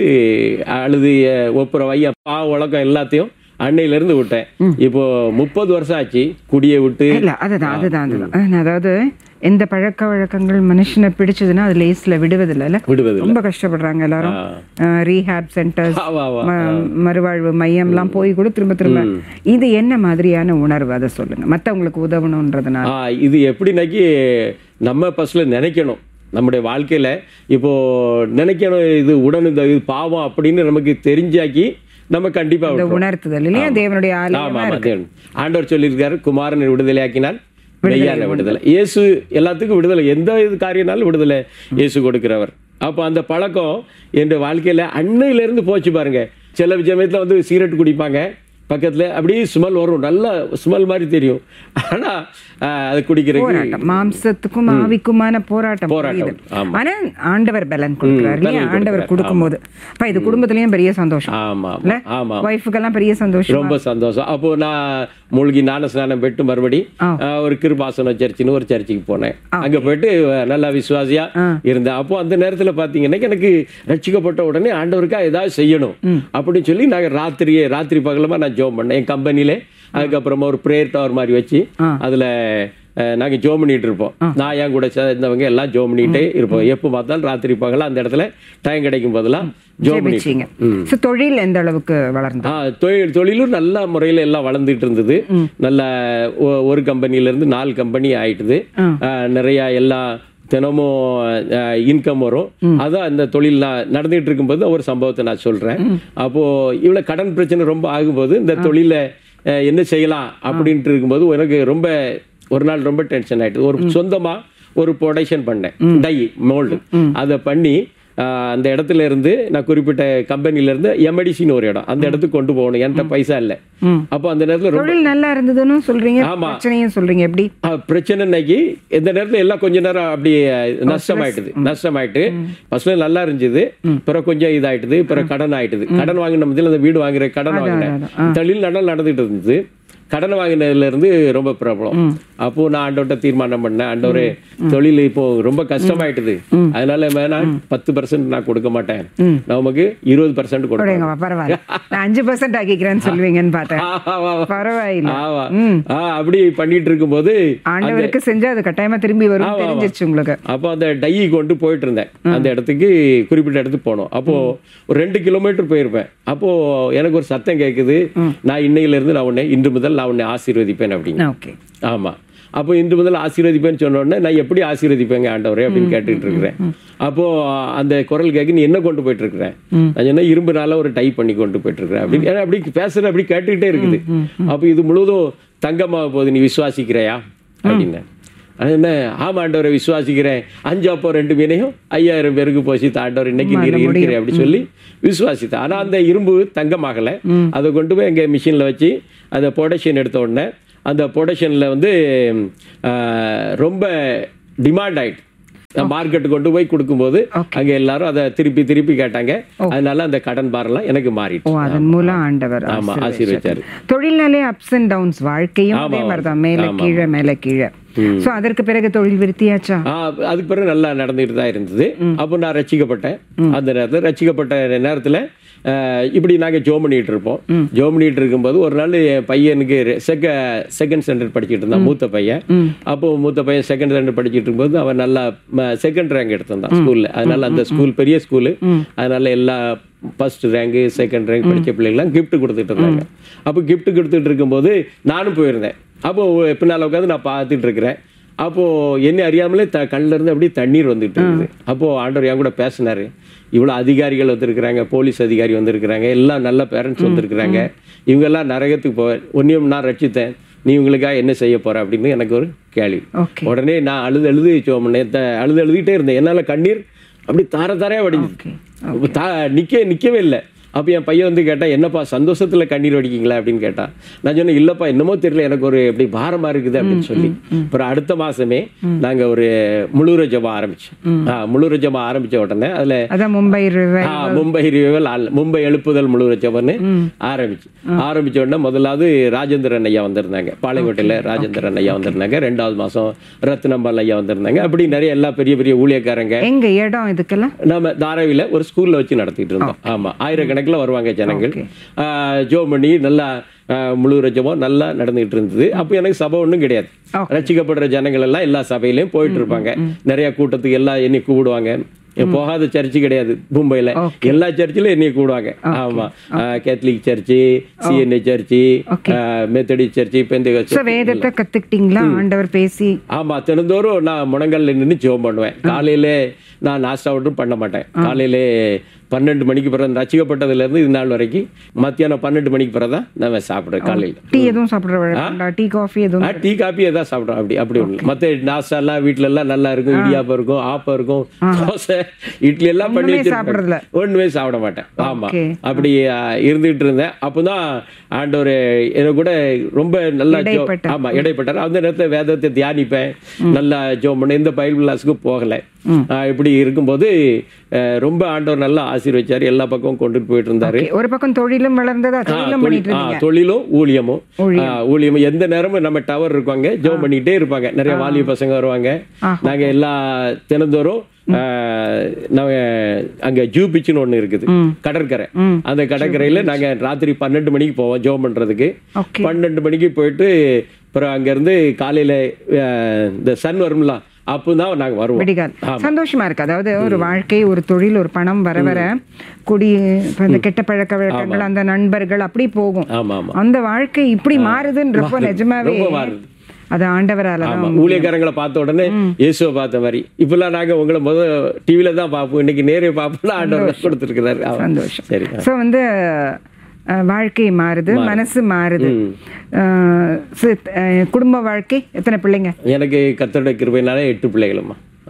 அழுது அஹ், ஒப்புரவாயி பா உலகம் எல்லாத்தையும் அன்னையில இருந்து விட்டேன் இப்போ முப்பது வருஷம் ஆச்சு குடியை விட்டு
இல்ல அதுதான் அதுதான் அதுதான் அஹ், அதாவது எந்த பழக்க வழக்கங்கள் மனுஷனை பிடிச்சதுன்னா அது லேஸ்ல விடுவதில்ல இல்ல
விடுவது
ரொம்ப கஷ்டப்படுறாங்க எல்லாரும் ரீஹாப் சென்டர்ஸ்
ஆமா ஆமா
மறுவாழ்வு மையம்லாம் போய் கூட திரும்ப திரும்ப இது என்ன மாதிரியான உணர்வு அதை சொல்லுங்க மத்தவங்களுக்கு உதவணுன்றதுனால
ஆ, இது எப்படினாக்கி நம்ம ஃபர்ஸ்ட்ல நினைக்கணும் நம்முடைய வாழ்க்கையில இப்போ நினைக்கணும் இது உடன் இந்த இது பாவம் அப்படின்னு நமக்கு தெரிஞ்சாக்கி நம்ம கண்டிப்பா
இந்த
விட்டுருவோம்.
உணர்த்துதல் இல்லையா தேவனுடைய
ஆமா
ஆலயமா
ஆமா தேவன். ஆண்டவர் சொல்லியிருக்காரு குமாரனை விடுதலையாக்கினால் மெய்யான விடுதலை இயேசு எல்லாத்துக்கும் விடுதலை எந்த இது காரியம்னாலும் விடுதலை இயேசு கொடுக்கிறவர் அப்போ அந்த பழக்கம் என் வாழ்க்கையில அன்னையில இருந்து போச்சு பாருங்க சில சமயத்துல வந்து சிகரெட் குடிப்பாங்க பக்கத்துல அப்படியே ஸ்மெல் வரும் நல்ல ஸ்மெல் மாதிரி தெரியும் ஆனா ஆஹ், அது குடிக்கிறதுக்கு
போராட்டம் மாம்சத்துக்கும் ஆவிக்குமான போராட்டம்
போராட்டம்,
புரியுது.
ஆமா.
ஆனா ஆண்டவர் பலன் கொடுக்கிறார் இல்லையா ஆண்டவர் கொடுக்கும்போது அப்ப இது குடும்பத்திலயும் பெரிய சந்தோஷம்
ஆமா
இல்ல
ஆமா ஆமா
ஒய்ஃபுக்கெல்லாம் பெரிய சந்தோஷம்
ரொம்ப சந்தோஷம் அப்போ நான் மூழ்கி ஞான ஸ்நானம் பெற்று மறுபடி ஆஹ், ஒரு கிருபாசனம் சர்ச்சின்னு ஒரு சர்ச்சுக்கு போனேன் அங்க போயிட்டு அஹ், நல்லா விசுவாசியா இருந்தேன் அப்போ அந்த நேரத்துல பாத்தீங்கன்னா எனக்கு ரட்சிக்கப்பட்ட உடனே ஆண்டவருக்கா ஏதாவது செய்யணும் அப்படின்னு சொல்லி நாங்க ராத்திரியே ராத்திரி பகலமா நான் ஜோம் பண்ணேன் என் கம்பெனிலே அதுக்கப்புறமா ஒரு ப்ரேயர் டவர் மாதிரி வச்சு அதுல அஹ், நாங்க ஜோம் பண்ணிட்டு இருப்போம் நான் என் கூட சேர்ந்தவங்க எல்லாம் ஜோம் பண்ணிட்டே இருப்போம் எப்போ பார்த்தாலும் ராத்திரி பகல அந்த இடத்துல டைம் கிடைக்கும் போதெல்லாம் ஜோம் பண்ணிட்டு
ஜெபிச்சீங்க சோ தொழில் எந்த அளவுக்கு வளர்ந்து
ஆ, தொழில் தொழிலும் நல்ல முறையில் எல்லாம் வளர்ந்துட்டு இருந்தது நல்ல ஒ- ஒரு கம்பெனில இருந்து நாலு கம்பெனி ஆயிட்டுது ஆ, நிறைய எல்லா தினமும் இன்கம் வரும் அதான் இந்த தொழில் நான் நடந்துட்டு இருக்கும்போது ஒரு சம்பவத்தை நான் சொல்றேன் அப்போ இவ்வளவு கடன் பிரச்சனை ரொம்ப ஆகும்போது இந்த தொழில அஹ், என்ன செய்யலாம் அப்படின்ட்டு இருக்கும்போது எனக்கு ரொம்ப ஒரு நாள் ரொம்ப டென்ஷன் ஆயிட்டு ஒரு சொந்தமா ஒரு ப்ரொடக்ஷன் பண்ணேன் டை மோல்டு அதை பண்ணி ஆஹ், அந்த இடத்துல இருந்து நான் குறிப்பிட்ட கம்பெனில இருந்து எம்எடிசின்னு ஒரு இடம் அந்த இடத்துக்கு கொண்டு போகணும் என்கிட்ட பைசா இல்லை
ம்.
அப்போ அந்த நேரத்தில் ரொம்ப
தொழில் நல்லா இருந்ததுன்னு சொல்றீங்க
ஆமா.
பிரச்சனையும் சொல்றீங்க எப்படி
ஆ, பிரச்சனை இன்னைக்கு இந்த நேரத்துல எல்லாம் கொஞ்ச நேரம் அப்படி நஷ்டமாயிட்டுது நஷ்டமாயிட்டு ஃபர்ஸ்ட்ல நல்லா இருந்துச்சு பிறகு கொஞ்சம் இதாயிட்டுது பிறகு கடன் ஆயிட்டுது கடன் வாங்கின மத்தியில் அந்த வீடு வாங்குற கடன் வாங்கினேன் தொழில் நட நடந்துட்டு இருந்துச்சு கடன் வாங்கினதுல இருந்து ரொம்ப ப்ராப்ளம் அப்போ நான் ஆண்டவர்கிட்ட தீர்மானம் பண்ணேன் ஆண்டவரே தொழில் இப்போ ரொம்ப கஷ்டமாயிட்டுது அதனால வேணாம் பத்து பர்சன்ட் நான் கொடுக்க மாட்டேன் நமக்கு இருபது பர்சன்ட் கொடுப்பேன்
கொடுங்கம்மா பரவாயில்ல நான் அஞ்சு பர்சன்ட் ஆக்கிக்கிறேன்னு சொல்லுவீங்கன்னு பார்த்தேன்
ஆமா, ஆமா.
பரவாயில்ல
ஆமா. ஆ, அப்படி பண்ணிட்டு இருக்கும்போது
ஆண்டவருக்கு செஞ்சா அது கட்டாயமா திரும்பி வரும் தெரிஞ்சிருச்சு உங்களுக்கு
அப்போ அந்த டை கொண்டு போயிட்டு இருந்தேன் அந்த இடத்துக்கு குறிப்பிட்ட இடத்துக்கு போனோம் அப்போ ஒரு ரெண்டு கிலோமீட்டர் போயிருப்பேன் அப்போ எனக்கு ஒரு சத்தம் கேட்குது நான் இன்னையில இருந்து நான் உன்னை இன்று முதல் நான் உன்னை ஆசீர்வதிப்பேன் அப்படின்னு
ஓகே
ஆமா அப்போ இன்று முதல் ஆசீர்வதிப்பேன்னு சொன்ன உடனே நான் எப்படி ஆசீர்வதிப்பேங்க ஆண்டவரே அப்படின்னு கேட்டுட்டு இருக்கிறேன் அப்போ அந்த குரல் கேட்க நீ என்ன கொண்டு போயிட்டு இருக்கிறேன் நான் சொன்னேன் இரும்புனால ஒரு டைப் பண்ணி கொண்டு போயிட்டு இருக்கிறேன் அப்படி ஏன்னா அப்படி பேசுற அப்படி கேட்டுக்கிட்டே இருக்குது அப்போ இது முழுவதும் தங்கமாக போகுது நீ விசுவாசிக்கிறையா அப்படின்னேன் அது என்ன ஆமா ஆண்டவரை விசுவாசிக்கிறேன் அஞ்சு அப்போ ரெண்டு மீனையும் ஐயாயிரம் பேருக்கு போச்சு ஆண்டவர் இன்னைக்கு நீர் இருக்கிறேன் அப்படி சொல்லி விசுவாசித்தேன் ஆனா அந்த இரும்பு தங்கமாகலை அதை கொண்டு போய் எங்க மிஷினில் வச்சு அதை ப்ரொடக்ஷன் எடுத்த உடனே அந்த ப்ரொடக்ஷனில் வந்து ஆஹ், ரொம்ப டிமாண்ட் ஆயிட்டு மார்க்கெட்டு கொண்டு போய் கொடுக்கும்போது அங்க எல்லாரும் அதை திருப்பி திருப்பி கேட்டாங்க அதனால அந்த கடன் பாரெல்லாம் எனக்கு
ஓ
மாறிட்டு
அதன் மூலம் ஆண்டவர்
ஆமா ஆசீர்வதிச்சாரு
தொழில்னாலே அப்ஸ் அண்ட் டவுன்ஸ் வாழ்க்கையும் அதே மாதிரிதான் மேல கீழே மேல கீழே சோ அதற்கு பிறகு தொழில் விருத்தியாச்சா
ஆ, அதுக்கு பிறகு நல்லா நடந்துட்டு தான் இருந்தது அப்போ நான் ரசிக்கப்பட்டேன் அந்த நேரத்தில் ரசிக்கப்பட்ட நேரத்தில் இப்படி நாங்கள் ஜோ பண்ணிட்டு இருப்போம் ஜோ பண்ணிட்டு இருக்கும்போது ஒரு நாள் என் பையனுக்கு செக செகண்ட் ஸ்டாண்டர்ட் படிச்சுட்டு இருந்தான் மூத்த பையன் அப்போ மூத்த பையன் செகண்ட் ஸ்டாண்டர்ட் படிச்சுட்டு இருக்கும்போது அவன் நல்லா செகண்ட் ரேங்க் எடுத்திருந்தான் ஸ்கூல்ல அதனால அந்த ஸ்கூல் பெரிய ஸ்கூலு அதனால எல்லா ஃபர்ஸ்ட் ரேங்கு செகண்ட் ரேங்க் படிச்ச பிள்ளைங்களாம் gift கொடுத்துட்டு இருந்தாங்க அப்போ gift கொடுத்துட்டு இருக்கும்போது நானும் போயிருந்தேன் அப்போ பின்னால் உட்காந்து நான் பார்த்துட்டு இருக்கிறேன் அப்போ என்ன அறியாமலே த கண்ணுல இருந்து அப்படியே தண்ணீர் வந்துட்டு இருக்குது அப்போ ஆண்டவர் என் கூட பேசினாரு இவ்வளவு அதிகாரிகள் வந்திருக்கிறாங்க போலீஸ் அதிகாரி வந்திருக்கிறாங்க எல்லாம் நல்ல பேரண்ட்ஸ் வந்திருக்கிறாங்க இவங்க எல்லாம் நரகத்துக்கு போவேன் ஒன்றையும் நான் ரட்சித்தேன் நீ இவங்களுக்காக என்ன செய்ய போற அப்படின்னு எனக்கு ஒரு கேள்வி
ஓகே
உடனே நான் அழுது அழுது சோமனே அழுது அழுதுகிட்டே இருந்தேன் என்னால கண்ணீர் அப்படி தார தாரையா வடிஞ்சு நிக்க நிக்கவே இல்லை அப்போ என் பையன் வந்து கேட்டா என்னப்பா சந்தோஷத்துல கண்ணீர் வடிக்கீங்களா அப்படின்னு கேட்டான் நான் சொன்னேன் இல்லப்பா என்னமோ தெரியல எனக்கு ஒரு எப்படி பாரமா இருக்குது அப்படின்னு சொல்லி அப்புறம் அடுத்த மாசமே நாங்க ஒரு முழுர ஜபம் ஆரம்பிச்சோம் ஆ, முழுர ஜபம் ஆரம்பிச்ச உடனே அதுல
அதான் மும்பை river.
ஆ, மும்பை ரிவைவல் ஆல்- மும்பை எழுப்புதல் முழு ஜபம்னு ஆரம்பிச்சு ஆரம்பிச்ச உடனே முதலாவது ராஜேந்திரன் ஐயா வந்திருந்தாங்க பாளையங்கோட்டையில ராஜேந்திரன் ஐயா வந்திருந்தாங்க ரெண்டாவது மாசம் ரத்னம்பால் ஐயா வந்திருந்தாங்க அப்படி நிறைய எல்லா பெரிய பெரிய ஊழியக்காரங்க
எங்க இடம் இதுக்கெல்லாம்
நம்ம தாராவில ஒரு ஸ்கூல்ல வச்சு நடத்திட்டு இருந்தோம் ஆமா ஆயிரக்கணக்கில் வருவாங்க ஜனங்கள் ஆ, ஜோ பண்ணி நல்லா ஆ, முழு ரஜமும் நல்லா நடந்துகிட்டு இருந்தது அப்போ எனக்கு சபை ஒன்றும் கிடையாது ரசிக்கப்படுற ஜனங்கள் எல்லாம் எல்லா சபையிலையும் போயிட்டு இருப்பாங்க நிறைய கூட்டத்துக்கு எல்லாம் என்னை கூப்பிடுவாங்க என் போகாத சர்ச்சு கிடையாது மும்பைல எல்லா சர்ச்சிலும் என்னைய கூடுவாங்க ஆமா ஆ, கேத்தலிக் சர்ச்சு சிஎன்ஏ சர்ச்சு மெத்தடி சர்ச்சு பெந்த
சோ வேதத்தை கத்துக்கிட்டீங்களா ஆண்டவர் பேசி
ஆமா தினந்தோறும் நான் முழங்கால்ல நின்று ஜெபம் பண்ணுவேன் காலையில நான் நாஸ்டா ஒன்றும் பண்ண மாட்டேன் காலையில பன்னெண்டு மணிக்கு பிறகு ரசிக்கப்பட்டதுல இருந்து இது நாள் வரைக்கும் மத்தியானம் பன்னெண்டு மணிக்கு பிறகு தான் நான் சாப்பிடுறேன் காலையில
டீ எதுவும் சாப்பிடுற வழக்கம்டா டீ காஃபி எதுவும்
ஆ, டீ காப்பி எதாவது சாப்பிடுறோம் அப்படி அப்படி ஒண்ணு மத்த நாஸ்டா எல்லாம் வீட்ல எல்லாம் நல்லா இருக்கும் இடியாப்பம் இருக்கும் ஆப்பம் இருக்கும் தோசை இட்லி எல்லாம் பண்ணி
ஒண்ணுமே சாப்பிடுறதில்ல.
வச்சிருப்பேன் ஒண்ணுமே சாப்பிட மாட்டேன் ஆமா
Okay.
அப்படி ஆ, இருந்துகிட்டு இருந்தேன் அப்பதான் ஆண்டவர் எனக்கு கூட ரொம்ப நல்லா ஜெபம்-
இடைப்பட்டார்.
ஆமா இடைப்பட்டார் அந்த நேரத்துல வேதத்தை தியானிப்பேன் நல்லா ஜோம் பண்ண இந்த பைபிள் கிளாஸுக்கு போகல ஆ, இப்படி இருக்கும்போது அஹ், ரொம்ப ஆண்டவர் நல்லா ஆசீர்வச்சாரு எல்லா பக்கமும் கொண்டுட்டு போயிட்டு இருந்தாரு
Okay. ஒரு பக்கம் தொழிலும் வளர்ந்ததா
ஆ,
தொழிலும்
தொழில்-
பண்ணிட்டு
ஆ,
இருந்தீங்க
தொழிலும் ஊழியமும் ஆ, ஊழியமும் எந்த நேரமும் நம்ம டவர் இருப்பாங்க ஜோம் பண்ணிட்டே இருப்பாங்க நிறைய வாலிப பசங்க வருவாங்க நாங்க எல்லா தினந்தோறும் ஆ, நாங்க அங்க ஜூ பீச்னு ஒண்ணு இருக்குது கடற்கரை அந்த கடற்கரையில நாங்க ராத்திரி பன்னெண்டு மணிக்கு போவோம் ஜோம் பண்றதுக்கு
Okay.
பன்னெண்டு மணிக்கு போயிட்டு அப்புறம் அங்க இருந்து காலையில ஆ, இந்த சன் வரும்ல அப்போதான் நாங்க வருவோம்
விடிகால் சந்தோஷமா இருக்கு அதாவது ஒரு வாழ்க்கை ஒரு தொழில் ஒரு பணம் வர வர குடி இப்ப இந்த கெட்ட பழக்க வழக்கங்கள் அந்த நண்பர்கள் அப்படி போகும்
ஆமா ஆமா
அந்த வாழ்க்கை இப்படி மாறுதுன்றப்போ நிஜமாவே
ரொம்ப மாறுது.
அது ஆண்டவரால தான்
ஆமா ஊழியக்காரங்களை பார்த்த உடனே இயேசுவை பார்த்த மாதிரி இப்பெல்லாம் நாங்க உங்களை முத டிவில தான் பார்ப்போம் இன்னைக்கு நேரே பார்ப்போம் ஆண்டவர் கொடுத்துருக்கிறாரு ஆமா.
சந்தோஷம்
சரி
சோ வந்து அஹ், வாழ்க்கை மாறுது மனசு மாறுது அஹ், சி- அஹ், குடும்ப வாழ்க்கை எத்தனை பிள்ளைங்க
எனக்கு கத்தருடைய கிருபையினால எட்டு பிள்ளைகளும்மா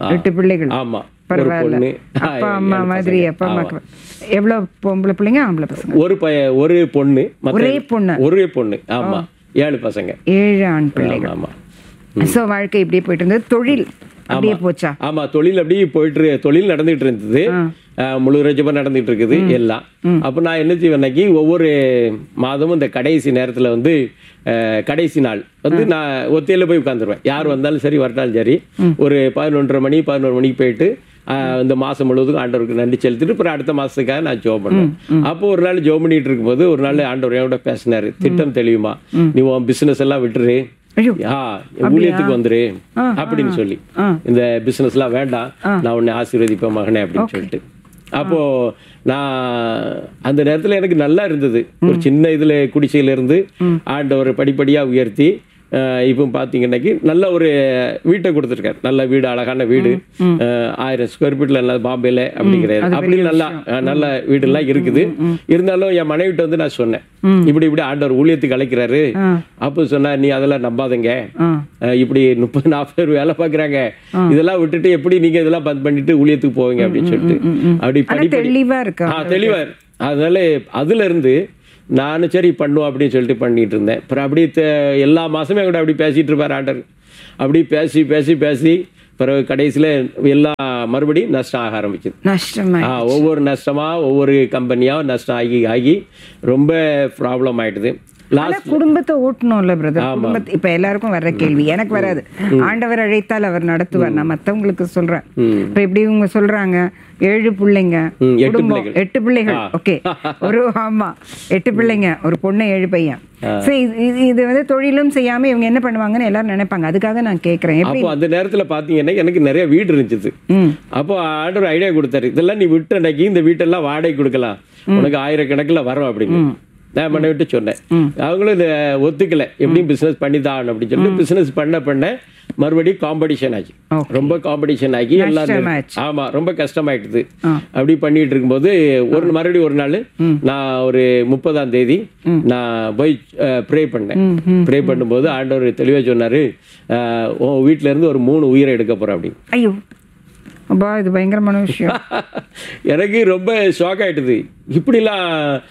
எட்டு பிள்ளைகள்
ஆமா ஒரு
பரவாயில்ல
பொண்ணு ஆ,
அப்பா அம்மா
ஏழு
மாதிரி
பசங்க.
அப்பா அம்மாக்கு எவ்வளவு பொம்பளை பிள்ளைங்க ஆம்பளை பசங்க
ஒரு பைய ஒரு பொண்ணு மத்த
ஒரே பொண்ணு
ஒரே பொண்ணு ஆமா ஏழு பசங்க
ஏழு ஆண் பிள்ளைகள்
ஆமா
சோ வாழ்க்கை இப்படியே போயிட்டு இருந்தது தொழில் அப்படியே போச்சா
ஆமா தொழில் அப்படியே போயிட்டு இரு- தொழில் நடந்துட்டு இருந்தது அஹ், முழு ரஜமா நடந்துட்டு இருக்குது எல்லாம் அப்ப நான் என்ன செய்வேன் அன்னைக்கு ஒவ்வொரு மாதமும் இந்த கடைசி நேரத்துல வந்து அஹ், கடைசி நாள் வந்து நான் ஒத்தையில போய் உட்காந்துருவேன் யார் வந்தாலும் சரி வரட்டாலும் சரி ஒரு பதினொன்றரை மணி பதினோரு மணிக்கு போயிட்டு அஹ், இந்த மாசம் முழுவதும் ஆண்டவருக்கு நன்றி செலுத்திட்டு அப்புறம் அடுத்த மாசத்துக்காக நான் ஜோம் பண்ணுவேன் அப்போ ஒரு நாள் ஜோம் பண்ணிட்டு இருக்கும்போது ஒரு நாள் ஆண்டவர் என்னோட பேசினாரு திட்டம் தெளிவுமா நீ உன் பிசினஸ் எல்லாம் விட்டுரு
ஐயோ
ஆ ஊழியத்துக்கு வந்துரு அப்படின்னு சொல்லி இந்த பிசினஸ் எல்லாம் வேண்டாம் நான் உன்னை ஆசீர்வதிப்பேன் மகனே அப்படின்னு சொல்லிட்டு அப்போ நான் அந்த நேரத்துல எனக்கு நல்லா இருந்தது ஒரு சின்ன இதுல குடிசையில இருந்து ஆண்டவர் படிப்படியா உயர்த்தி அஹ், இப்போ பார்த்தீங்கன்னாக்கி நல்ல ஒரு வீட்டை கொடுத்துருக்காரு நல்ல வீடு அழகான வீடு அஹ், ஆயிரம் ஸ்கொயர் ஃபீட்ல நல்ல பாம்பேல அப்படிங்கிற அப்படி நல்லா அஹ், நல்ல வீடெல்லாம் இருக்குது இருந்தாலும் என் மனைவிட்ட வந்து நான் சொன்னேன் இப்படி இப்படி ஆண்டவர் ஊழியத்துக்கு அழைக்கிறாரு அப்போ சொன்னா நீ அதெல்லாம் நம்பாதங்க
ஆ
அஹ் இப்படி முப்பது நாற்பது பேர் வேலை பார்க்குறாங்க இதெல்லாம் விட்டுட்டு எப்படி நீங்க இதெல்லாம் பந்த் பண்ணிட்டு ஊழியத்துக்கு போவீங்க அப்படின்னு சொல்லிட்டு அப்படி
ஆனா
படிப்படி
தெளிவா இருக்கா
ஆ தெளிவா இரு. அதனால அதுல இருந்து நானும் சரி பண்ணுவோம் அப்படின்னு சொல்லிட்டு பண்ணிட்டு இருந்தேன் அப்புறம் அப்படி தெ- எல்லா மாசமே கூட அப்படி பேசிட்டு இருப்பார் ஆண்டர் அப்படி பேசி பேசி பேசி பிறகு கடைசியில எல்லாம் மறுபடியும் நஷ்டம் ஆக ஆரம்பிச்சது
நஷ்டமா
ஆ, ஒவ்வொரு நஷ்டமா ஒவ்வொரு கம்பெனியா நஷ்டம் ஆகி ஆகி ரொம்ப ப்ராப்ளம் ஆயிடுது
ஆனா
லாஸ்ட்
குடும்பத்தை ஓட்டணும்ல பிரதர் குடும்பத்தை இப்ப எல்லாருக்கும் வர்ற கேள்வி எனக்கு வராது ஆண்டவர் அழைத்தால் அவர் நடத்துவார் நான் மத்தவங்களுக்கு சொல்றேன் இப்ப எப்படி இவங்க சொல்றாங்க ஏழு பிள்ளைங்க
ம், எட்டு
குடும்பம்
பிள்ளைகள்.
எட்டு பிள்ளைகள் ஓகே ஒரு ஆமா எட்டு பிள்ளைங்க ஒரு பொண்ணு ஏழு பையன் சரி இது- இது- இது வந்து தொழிலும் செய்யாம இவங்க என்ன பண்ணுவாங்கன்னு எல்லாரும் நினைப்பாங்க அதுக்காக நான் கேக்குறேன் எப்படி
அப்போ அந்த நேரத்துல பாத்தீங்கன்னா எனக்கு நிறைய வீடு இருந்துச்சு
ம்
அப்போ ஆண்டவர் ஐடியா கொடுத்தாரு இதெல்லாம் நீ விட்டு அன்னைக்கு இந்த வீட்டெல்லாம் வாடகை கொடுக்கலாம் உனக்கு ஆயிரக்கணக்கில் வரும் அப்படின்னு நான் பண்ண விட்டு சொன்னேன் அவங்களும் இதை ஒத்துக்கல எப்படியும் பிசினஸ் பண்ணி தான் அப்படின்னு சொல்லிட்டு பிசினஸ் பண்ண பண்ண மறுபடியும் காம்படிஷன் ஆச்சு
Okay.
ரொம்ப காம்படிஷன் ஆகி எல்லாம்
நஷ்டமாச்சு.
ஆமா ரொம்ப கஷ்டமாயிட்டுது அப்படி பண்ணிட்டு இருக்கும்போது ஒரு மறுபடியும் ஒரு நாள் நான் ஒரு முப்பதாம் தேதி நான் போய் ப்ரே பண்ணேன் ப்ரே பண்ணும்போது ஆண்டவர் தெளிவா சொன்னாரு அஹ், உன் வீட்ல இருந்து ஒரு மூணு உயிரை எடுக்க போறேன் அப்படின்னு
ஐயோ அப்பா இது பயங்கரமான விஷயம்
எனக்கு ரொம்ப ஷாக் ஆயிட்டுது இப்படிலாம்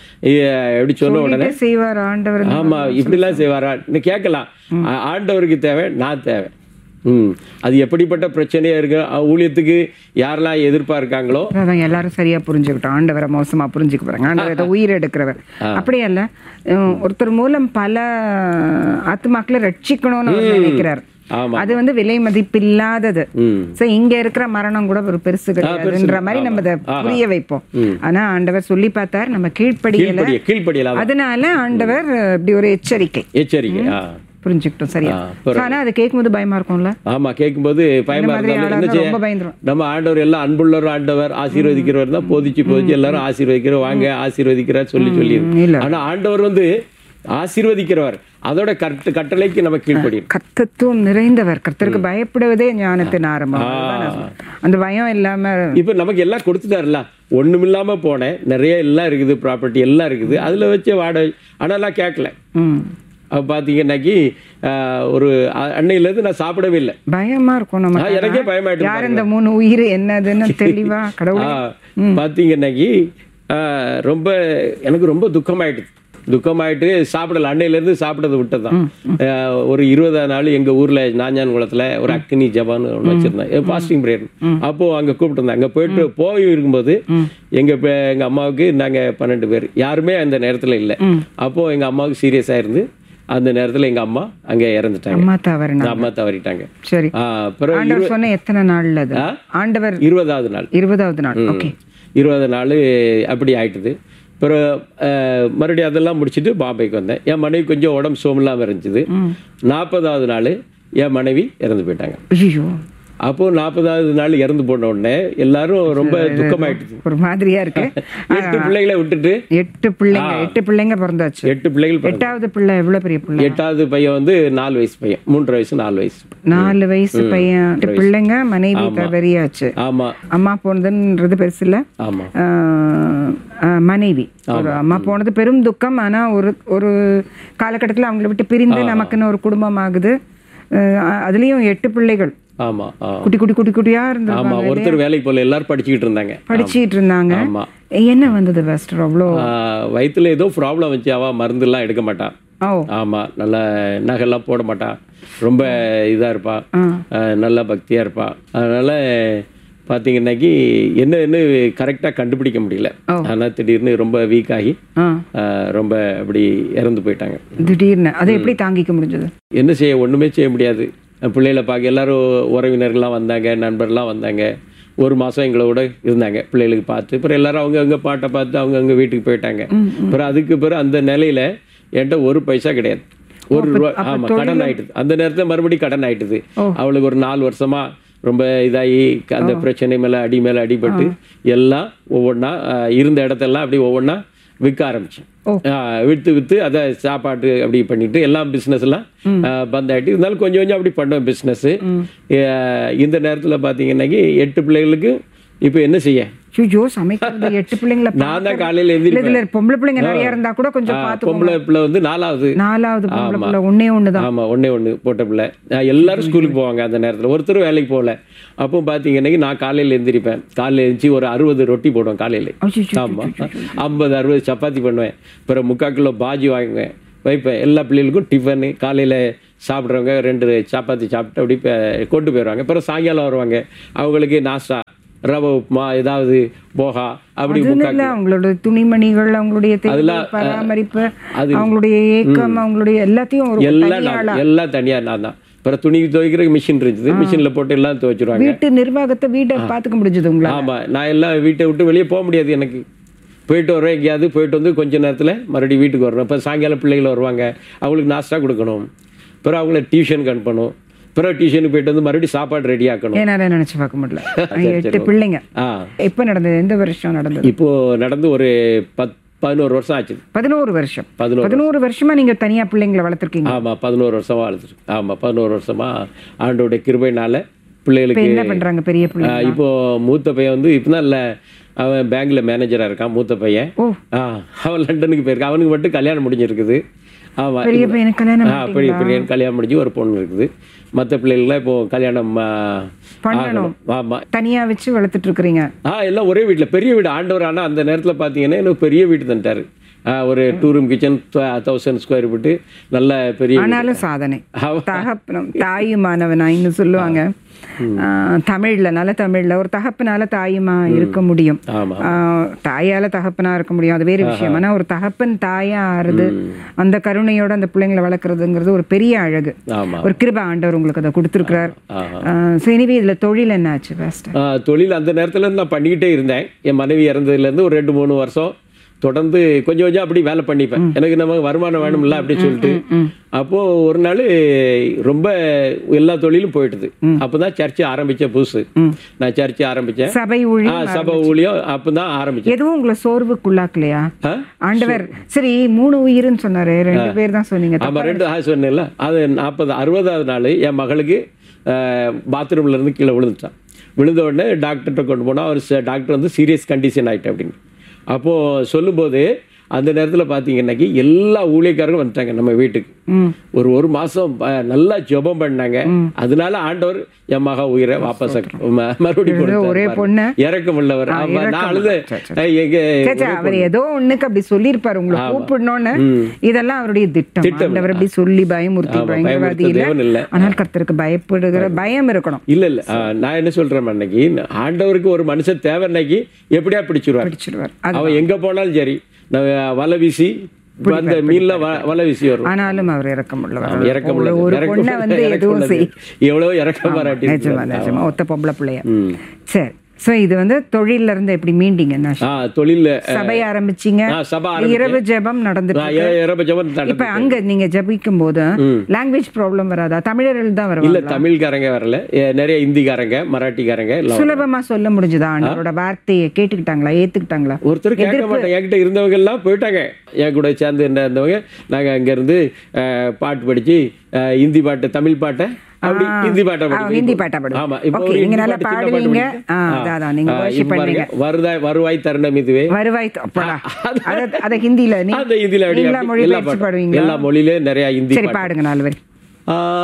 எ- எப்படி சொன்ன உடனே
சொல்லிட்டே செய்வார் ஆண்டவர்
ஆமா இப்படிலாம் செய்வாரா நீ கேட்கலாம் ஆ- ஆண்டவருக்கு தேவை நான் தேவை ம் அது எப்படிப்பட்ட பிரச்சனையா இருக்கு அ- ஊழியத்துக்கு யாரெல்லாம் எதிர்பார்க்காங்களோ
அதான் எல்லாரும் சரியா புரிஞ்சுக்கிட்டோம் ஆண்டவரை மோசமா புரிஞ்சுக்க போறாங்க ஆண்டவர் ஏதோ உயிர் எடுக்கிறவர் அப்படியே அல்ல உம், ஒருத்தர் மூலம் பல ஆத்மாக்களை ரட்சிக்கணும்னு அவர் நினைக்கிறார்
ஆமா
அது வந்து விலை மதிப்பில்லாதது
ம்
சோ இங்க இருக்கிற மரணம் கூட ஒரு பெருசு கிடையாதுன்ற மாதிரி நம்ம அதை புரிய வைப்போம் ஆனா ஆண்டவர் சொல்லி பார்த்தார் நம்ம கீழ்ப்படியல
கீழ்ப்படிய கீழ்ப்படியலாம்
அதனால ஆண்டவர் இப்படி ஒரு எச்சரிக்கை
எச்சரிக்கை ஆ
புரிஞ்சுக்கிட்டோம் சரியா
ஆ, பிறகு.
ஆனா அதை கேட்கும்போது பயமா இருக்கும்ல
ஆமா கேட்கும்போது பயமா
மாதிரி
இருந்தாலும்
ஆளா
என்ன
இருந்தா
செய்ய
ரொம்ப பயந்துரும்
நம்ம ஆண்டவர் எல்லாம் அன்புள்ளவர் ஆண்டவர் ஆசீர்வதிக்கிறவர் தான் போதிச்சு போதிச்சு எல்லாரும் ஆசீர்வதிக்கிற வாங்க ஆசீர்வதிக்கிறார் சொல்லி சொல்லி
இல்ல.
ஆனா ஆண்டவர் வந்து ஆசீர்வதிக்கிறவர் அதோட கட்டு கட்டளைக்கு நம்ம கீழ்ப்படியும்
கர்த்தத்துவம் நிறைந்தவர் கர்த்தருக்கு பயப்படுவதே ஞானத்தின் ஆரம்பம் அதுதான் நான் சொல்றேன். அந்த பயம் இல்லாம
இப்ப நமக்கு எல்லாம் கொடுத்துட்டாருல ஒண்ணுமில்லாம போனேன் நிறைய எல்லாம் இருக்குது ப்ராப்பர்ட்டி எல்லாம் இருக்குது அதுல வச்சு வாடகை ஆனா எல்லாம் கேட்கல
ம்.
அப்ப பாத்தீங்கன்னாக்கி ஆஹ், ஒரு அ- அன்னையில இருந்து நான் சாப்பிடவே இல்லை
பயமா இருக்கும்
ஆ,
நம்ம
எனக்கே பயமாயிட்டு
யார் இந்த மூணு உயிர் என்னதுன்னு தெளிவா கடவுள்
ஆ, பாத்தீங்கன்னாக்கி ஆ, ரொம்ப எனக்கு ரொம்ப துக்கமாயிடுது துக்கமாயிட்டு சாப்பிடல அன்னையில இருந்து சாப்பிட்டது விட்டதுதான் ஆ, ஒரு இருபதாம் நாள் எங்க ஊர்ல நாஞ்சான் குளத்துல ஒரு அக்னி ஜபான்னு ஒன்று வச்சிருந்தேன் ஃபாஸ்டிங் பிரேயர் அப்போ அங்க கூப்பிட்டு அங்க போயிட்டு போய் இருக்கும்போது எங்க பே- எங்க அம்மாவுக்கு நாங்க பன்னெண்டு பேர் யாருமே அந்த நேரத்துல இல்ல அப்போ எங்க அம்மாவுக்கு சீரியஸா இருந்து அந்த நேரத்துல எங்க அம்மா அங்க இறந்துட்டாங்க
அம்மா தவறுனா
அம்மா தவறிட்டாங்க
சரி
ஆ, பிறகு
ஆண்டவர் சொன்ன எத்தனை நாள்ல அது ஆண்டவர்
இருபதாவது நாள்
இருபதாவது நாள் ஓகே
இருபது நாள் அப்படி ஆயிட்டுது அப்புறம் அஹ், மறுபடியும் அதெல்லாம் முடிச்சுட்டு பாம்பேக்கு வந்தேன் என் மனைவி கொஞ்சம் உடம்பு சோமில்லாமல் இருந்துச்சு நாற்பதாவது நாள் என் மனைவி இறந்து போயிட்டாங்க
ஐயோ
அப்போ நாற்பதாவது நாள் இறந்து போன உடனே எல்லாரும் ரொம்ப துக்கமாயிட்டுது
ஒரு மாதிரியா இருக்கு
எட்டு பிள்ளைகளை விட்டுட்டு
எட்டு பிள்ளைங்க எட்டு பிள்ளைங்க பிறந்தாச்சு
எட்டு பிள்ளைகள் பிறந்து-
எட்டாவது பிள்ளை எவ்வளவு பெரிய பிள்ளை
எட்டாவது பையன் வந்து நாலு வயசு பையன் மூன்றரை வயசு நாலு வயசு
நாலு வயசு பையன் எட்டு பிள்ளைங்க மனைவி கவரியாச்சு
ஆமா
அம்மா போனதுன்றது பெருசு இல்ல
ஆமா
ஆஹ் ஆஹ் மனைவி ஒரு அம்மா போனது பெரும் துக்கம் ஆனா ஒரு ஒரு காலகட்டத்துல அவங்கள விட்டு பிரிந்து நமக்குன்னு ஒரு குடும்பம் ஆகுது அஹ், அதுலயும் எட்டு பிள்ளைகள்
ஆமா ஆ.
குட்டி குட்டி குட்டி குட்டியா
ஆமா
இருந்திருப்பாங்க
ஒருத்தர் வேலைக்கு போல எல்லாரும் படிச்சுக்கிட்டு இருந்தாங்க
படிச்சிட்டு இருந்தாங்க
ஆமா
என்ன வந்தது பாஸ்டர் அவ்வளோ
ஆ, வயித்துல ஏதோ ப்ராப்ளம் வச்சு அவ மருந்துலாம் எடுக்க மாட்டான்
ஓ
ஆமா நல்ல நகைலாம் போட மாட்டா ரொம்ப இதா இருப்பா
ஆ.
அஹ், நல்ல பக்தியா இருப்பா அதனால பார்த்தீங்கன்னாக்கி என்னன்னு கரெக்டாக கண்டுபிடிக்க முடியல ஆனால் திடீர்னு ரொம்ப வீக் ஆகி
ஆ
அஹ், ரொம்ப அப்படி இறந்து போயிட்டாங்க
திடீர்னு அதை எப்படி தாங்கிக்க முடிஞ்சது
என்ன செய்ய ஒன்றுமே செய்ய முடியாது பிள்ளைகளை பார்க்க எல்லாரும் உறவினர்கள்லாம் வந்தாங்க நண்பர்லாம் வந்தாங்க ஒரு மாதம் எங்களோட இருந்தாங்க பிள்ளைகளுக்கு பார்த்து அப்புறம் எல்லாரும் அவங்க அவங்க பாட்டை பார்த்து அவங்க அவங்க வீட்டுக்கு போயிட்டாங்க அப்புறம் அதுக்கு பிறகு அந்த நிலையில என்கிட்ட ஒரு பைசா கிடையாது ஒரு ரூபா ஆமா கடன் ஆயிட்டுது அந்த நேரத்துல மறுபடியும் கடன் ஆயிட்டுது அவளுக்கு ஒரு நாலு வருஷமா ரொம்ப இதாகி அந்த பிரச்சனை மேல அடி மேல அடிபட்டு எல்லாம் ஒவ்வொன்றா இருந்த இடத்தெல்லாம் அப்படி ஒவ்வொன்றா விற்க ஆரம்பிச்சேன் ஆஹ் வித்து வித்து அதை சாப்பாட்டு அப்படி பண்ணிட்டு எல்லாம் பிஸ்னஸ் எல்லாம் ஆஹ் பந்த் ஆயிட்டு இருந்தாலும் கொஞ்சம் கொஞ்சம் அப்படி பண்ணோம் பிஸ்னஸ் இந்த நேரத்துல பாத்தீங்கன்னாக்கி எட்டு பிள்ளைகளுக்கு இப்போ என்ன செய்ய
ஐயோ சமைக்கிறது எட்டு பிள்ளைங்களை
நான் தான் காலையில
இல்ல,
எந்திரிப்பேன்
இதுல பொம்பளை பிள்ளைங்க நிறைய இருந்தா கூட கொஞ்சம்
ஆஹ்
பார்த்து
பொம்பளை பிள்ளை வந்து நாலாவது
நாலாவது பொம்பளை பிள்ளை ஒண்ணே ஒண்ணுதான்
ஆமா ஒண்ணே ஒண்ணு போட்ட பிள்ளை ஆஹ் எல்லாரும் ஸ்கூலுக்கு போவாங்க அந்த நேரத்துல ஒருத்தர் வேலைக்கு போகல அப்போ பாத்தீங்கன்னா நான் காலையில எந்திரிப்பேன் காலையில எழுந்துச்சி ஒரு அறுபது ரொட்டி போடுவேன் காலையில
அச்சச்சோ,
ஆமா ஐம்பது அறுபது சப்பாத்தி பண்ணுவேன் அப்புறம் முக்கால் கிலோ பாஜி வாங்குவேன் வைப்பேன் எல்லா பிள்ளைகளுக்கும் டிஃபனு காலையில சாப்பிட்றவங்க ரெண்டு சப்பாத்தி சாப்பிட்டு அப்படி பே- கொண்டு போயிடுவாங்க அப்புறம் சாயங்காலம் வருவாங்க அவங்களுக்கு நாஸ்டா ரவை உப்புமா ஏதாவது போகா அப்படி
அதுன்னு
முக்கால்
இல்ல அவங்களோட துணிமணிகள் அவங்களுடைய தேவை,
அதெல்லாம்,
பராமரிப்பு
அது-
அவங்களுடைய ஏக்கம் அவங்களுடைய எல்லாத்தையும் ஒரு
எல்லாம்
தனியாளா
நான் எல்லாம் தனியா நான் தான் அப்புறம் துணி துவைக்கிறதுக்கு மிஷின் இருந்துச்சு மிஷின்ல போட்டு எல்லாம் துவைச்சிருவாங்க
வீட்டு நிர்வாகத்தை வீட்டை பாத்துக்க முடிஞ்சது உங்களா
ஆமா நான் எல்லாம் வீட்டை விட்டு வெளியே போக முடியாது எனக்கு போயிட்டு வருவேன் எங்கேயாவது போயிட்டு வந்து கொஞ்ச நேரத்துல மறுபடியும் வீட்டுக்கு வரணும் இப்போ சாயங்காலம் பிள்ளைகள் வருவாங்க அவங்களுக்கு நாஸ்டா கொடுக்கணும் அப்புறம் அவங்கள டியூஷனுக்கு அனுப்பணும் அப்புறம் டியூஷனுக்கு போயிட்டு வந்து மறுபடியும் சாப்பாடு ரெடி ஆக்கணும்
என்னால நினைச்சு பார்க்க முடியல
சரி,
எட்டு
சரி.
பிள்ளைங்க
ஆ
எப்ப நடந்தது எந்த வருஷம் நடந்தது
இப்போ நடந்து ஒரு பத் பதினோரு வருஷம் ஆச்சு
பதினோரு வருஷம்
பதினோரு
பதினோரு வருஷமா நீங்க தனியா பிள்ளைங்களை வளர்த்துருக்கீங்க
ஆமா பதினோரு வருஷமா அழுதுட்டு ஆமா பதினோரு வருஷமா ஆண்டோடைய கிருபைனால
இப்ப
பிள்ளைகளுக்கு
என்ன பண்றாங்க பெரிய பிள்ளை
ஆஹ் இப்போ மூத்த பையன் வந்து இப்பதான் இல்ல அவன் பேங்க்ல மேனேஜரா இருக்கான் மூத்த பையன்
ஓ.
ஆஹ் அவன் லண்டனுக்கு போயிருக்கான் அவனுக்கு மட்டும் கல்யாணம் முடிஞ்சிருக்குது ஆமா
பெரிய பையனுக்கு கல்யாணம்
ஆ, பெரிய பெரிய கல்யாணம் முடிஞ்சு ஒரு பொண்ணு இருக்குது மற்ற பிள்ளைகள்லாம் இப்போ கல்யாணம் ஆ, ஆகணும். ஆமா
தனியா வச்சு வளர்த்துட்டு இருக்கிறீங்க
ஆ எல்லாம் ஒரே வீட்டில் பெரிய வீடு ஆண்டவர் ஆனா அந்த நேரத்துல பார்த்தீங்கன்னா எனக்கு பெரிய வீடு தந்துட்டாரு ஆ, ஒரு two room kitchen thousand square feet நல்ல பெரிய வீடு.
ஆனாலும் சாதனை
ஆமா.
தகப்பனம் தாயுமானவனாயின்னு சொல்லுவாங்க ஆஹ், தமிழ்ல நல்ல தமிழ்ல ஒரு தகப்பனால தாயுமா இருக்க முடியும்
ஆமா
ஆஹ், தாயால தகப்பனா இருக்க முடியும் அது வேற விஷயம் ஆனா ஒரு தகப்பன் தாயா ஆறுது அந்த கருணையோட அந்த பிள்ளைங்களை வளர்க்கறதுங்கிறது ஒரு பெரிய அழகு
ஆமா
ஒரு கிருப ஆண்டவர் உங்களுக்கு அதை கொடுத்துருக்கிறார்
ஆஹா.
ஸோ எனிவே இதுல தொழில் என்ன ஆச்சு ஃபர்ஸ்ட்
ஆ, தொழில் அந்த நேரத்துல இருந்து நான் பண்ணிக்கிட்டே இருந்தேன் என் மனைவி இறந்ததுலேருந்து ஒரு ரெண்டு மூணு வருஷம் தொடர்ந்து கொஞ்சம் கொஞ்சம் அப்படி வேலை பண்ணிப்பேன் எனக்கு நம்ம வருமானம் வேணும்ல அப்படின்னு சொல்லிட்டு அப்போ ஒரு நாள் ரொம்ப எல்லா தொழிலும் போயிட்டுது அப்பதான் சர்ச்சை ஆரம்பிச்ச புதுசு நான் சர்ச்சை ஆரம்பிச்சேன்
சபை
ஆ,
ஊழியம்
சபை ஊழியம் அப்பதான் ஆரம்பிச்சேன்
எதுவும் உங்களை சோர்வுக்குள்ளாக்கலையா
ஆ?
ஆண்டவர் சரி மூணு உயிர்னு சொன்னாரு ரெண்டு பேர் தான் சொன்னீங்க
ஆமா ரெண்டு ஆ சொன்னேன்ல அது நாற்பது அறுபதாவது நாள் என் மகளுக்கு பாத்ரூம்ல இருந்து கீழே விழுந்துட்டான் விழுந்த உடனே டாக்டர்கிட்ட கொண்டு போனால் அவர் டாக்டர் வந்து சீரியஸ் கண்டிஷன் ஆயிட்டு அப்படின்னு அப்போது சொல்லும்போது அந்த நேரத்தில் பார்த்தீங்கன்னாக்கி எல்லா ஊழியக்காரரும் வந்துட்டாங்க நம்ம வீட்டுக்கு
ம்
ஒரு ஒரு மாசம் அஹ், நல்லா ஜெபம் பண்ணாங்க அதனால ஆண்டவர் என் மகா உயிரை வாபஸ் ம- மறுபடியும் கொடுத்தாரு
ஒரே
பாருங்க.
பொண்ணு.
இறக்கம் உள்ளவர் ஆமா நான் அழுது அஹ், எங்க
சேச்சா, அவர் ஏதோ ஒண்ணுக்கு அப்படி சொல்லியிருப்பாரு உங்களை கூப்பிடணும்னு இதெல்லாம் அவருடைய திட்டம் ஆண்டவர் அப்படி சொல்லி பயமுறுத்தி பயங்கரவாதி
பயமுறுத்த
இல்ல
தேவன் இல்ல.
ஆனால் கர்த்தருக்கு பயப்படுகிற பயம் இருக்கணும்
இல்ல இல்ல ஆ, நான் என்ன சொல்றேன் அன்னைக்கு ஆண்டவருக்கு ஒரு மனுஷன் தேவை அன்னைக்கு எப்படியா பிடிச்சிருவார்
பிடிச்சிடுவார் அது
அவன் எங்க போனாலும் சரி நான் வலை வீசி அந்த மீன்ல வ- வலை வீசி வரும்
ஆனாலும் அவர் இறக்கம் உள்ளவர்
அவன் இறக்கம்
ஒரு-
உள்ளது.
ஒரு
இறக்கம்
பொண்ணை வந்து
உள்ளது. இறக்கம்
எதுவும்
உள்ளது.
செய்
எவ்வளவு இறக்கம் பாராட்டி
நிஜமா நிஜமா ஒத்த பொம்பளை பிள்ளைய
ம்.
சரி சோ இது வந்து தொழில்ல இருந்து எப்படி மீண்டிங்க என்ன
ஆ தொழில
சபை ஆரம்பிச்சீங்க
ஆ, சபை ஆரம்பிச்சேன்.
இரவு ஜெபம் நடந்துட்டு
நான் ஏ- இரவு ஜெபம் தட-
இப்ப அங்க நீங்க ஜெபிக்கும் போது லாங்குவேஜ் ப்ராப்ளம் வராதா தமிழர்கள் தான்
இல்ல
வருவாங்க
தமிழ்காரங்க வரல ஏ, நிறைய இந்திக்காரங்க மராட்டிக்காரங்க எல்லாம்
சுலபமா சொல்ல முடிஞ்சதா ஆண்டவரோட வார்த்தையை கேட்டுக்கிட்டாங்களா ஏத்துக்கிட்டாங்களா
ஒருத்தர் கேட்க மாட்டாங்க என்கிட்ட இருந்தவங்க எல்லாம் போயிட்டாங்க என் கூட சேர்ந்து இருந்த- இருந்தவங்க நாங்க அங்க இருந்து அஹ், பாட்டு படிச்சு அஹ், ஹிந்தி பாட்டு தமிழ் பாட்டை அப்படி ஹிந்தி பாட்டை
ஆ,
படிப்போம்.
ஹிந்தி
இப்போ-
பாட்டா பாடுவோம்.
ஆமா இப்போ
Okay,
ஒரு
நீங்க
ஹிந்தி
நல்லா
பாட்டு, சின்ன பாட்டு
பாடுவீங்க.
படிப்போம்.
ஆ, அதான், அதான், நீங்க
ஆ,
worship
இப்போ பாருங்க,
பண்ணுவீங்க.
வருதாய் வருவாய் தருணம் இதுவே
வருவாய் அப்படா அத அத ஹிந்தில நீ
அந்த ஹிந்தில அப்படியே
நீங்களா
அப்படி
மொழி
எல்லா
பயிற்சி
பாட்டும்.
பாடுவீங்களா
எல்லா மொழியிலே நிறைய ஹிந்தி
சரி பாடுங்க நாலு வரி
பாட்டு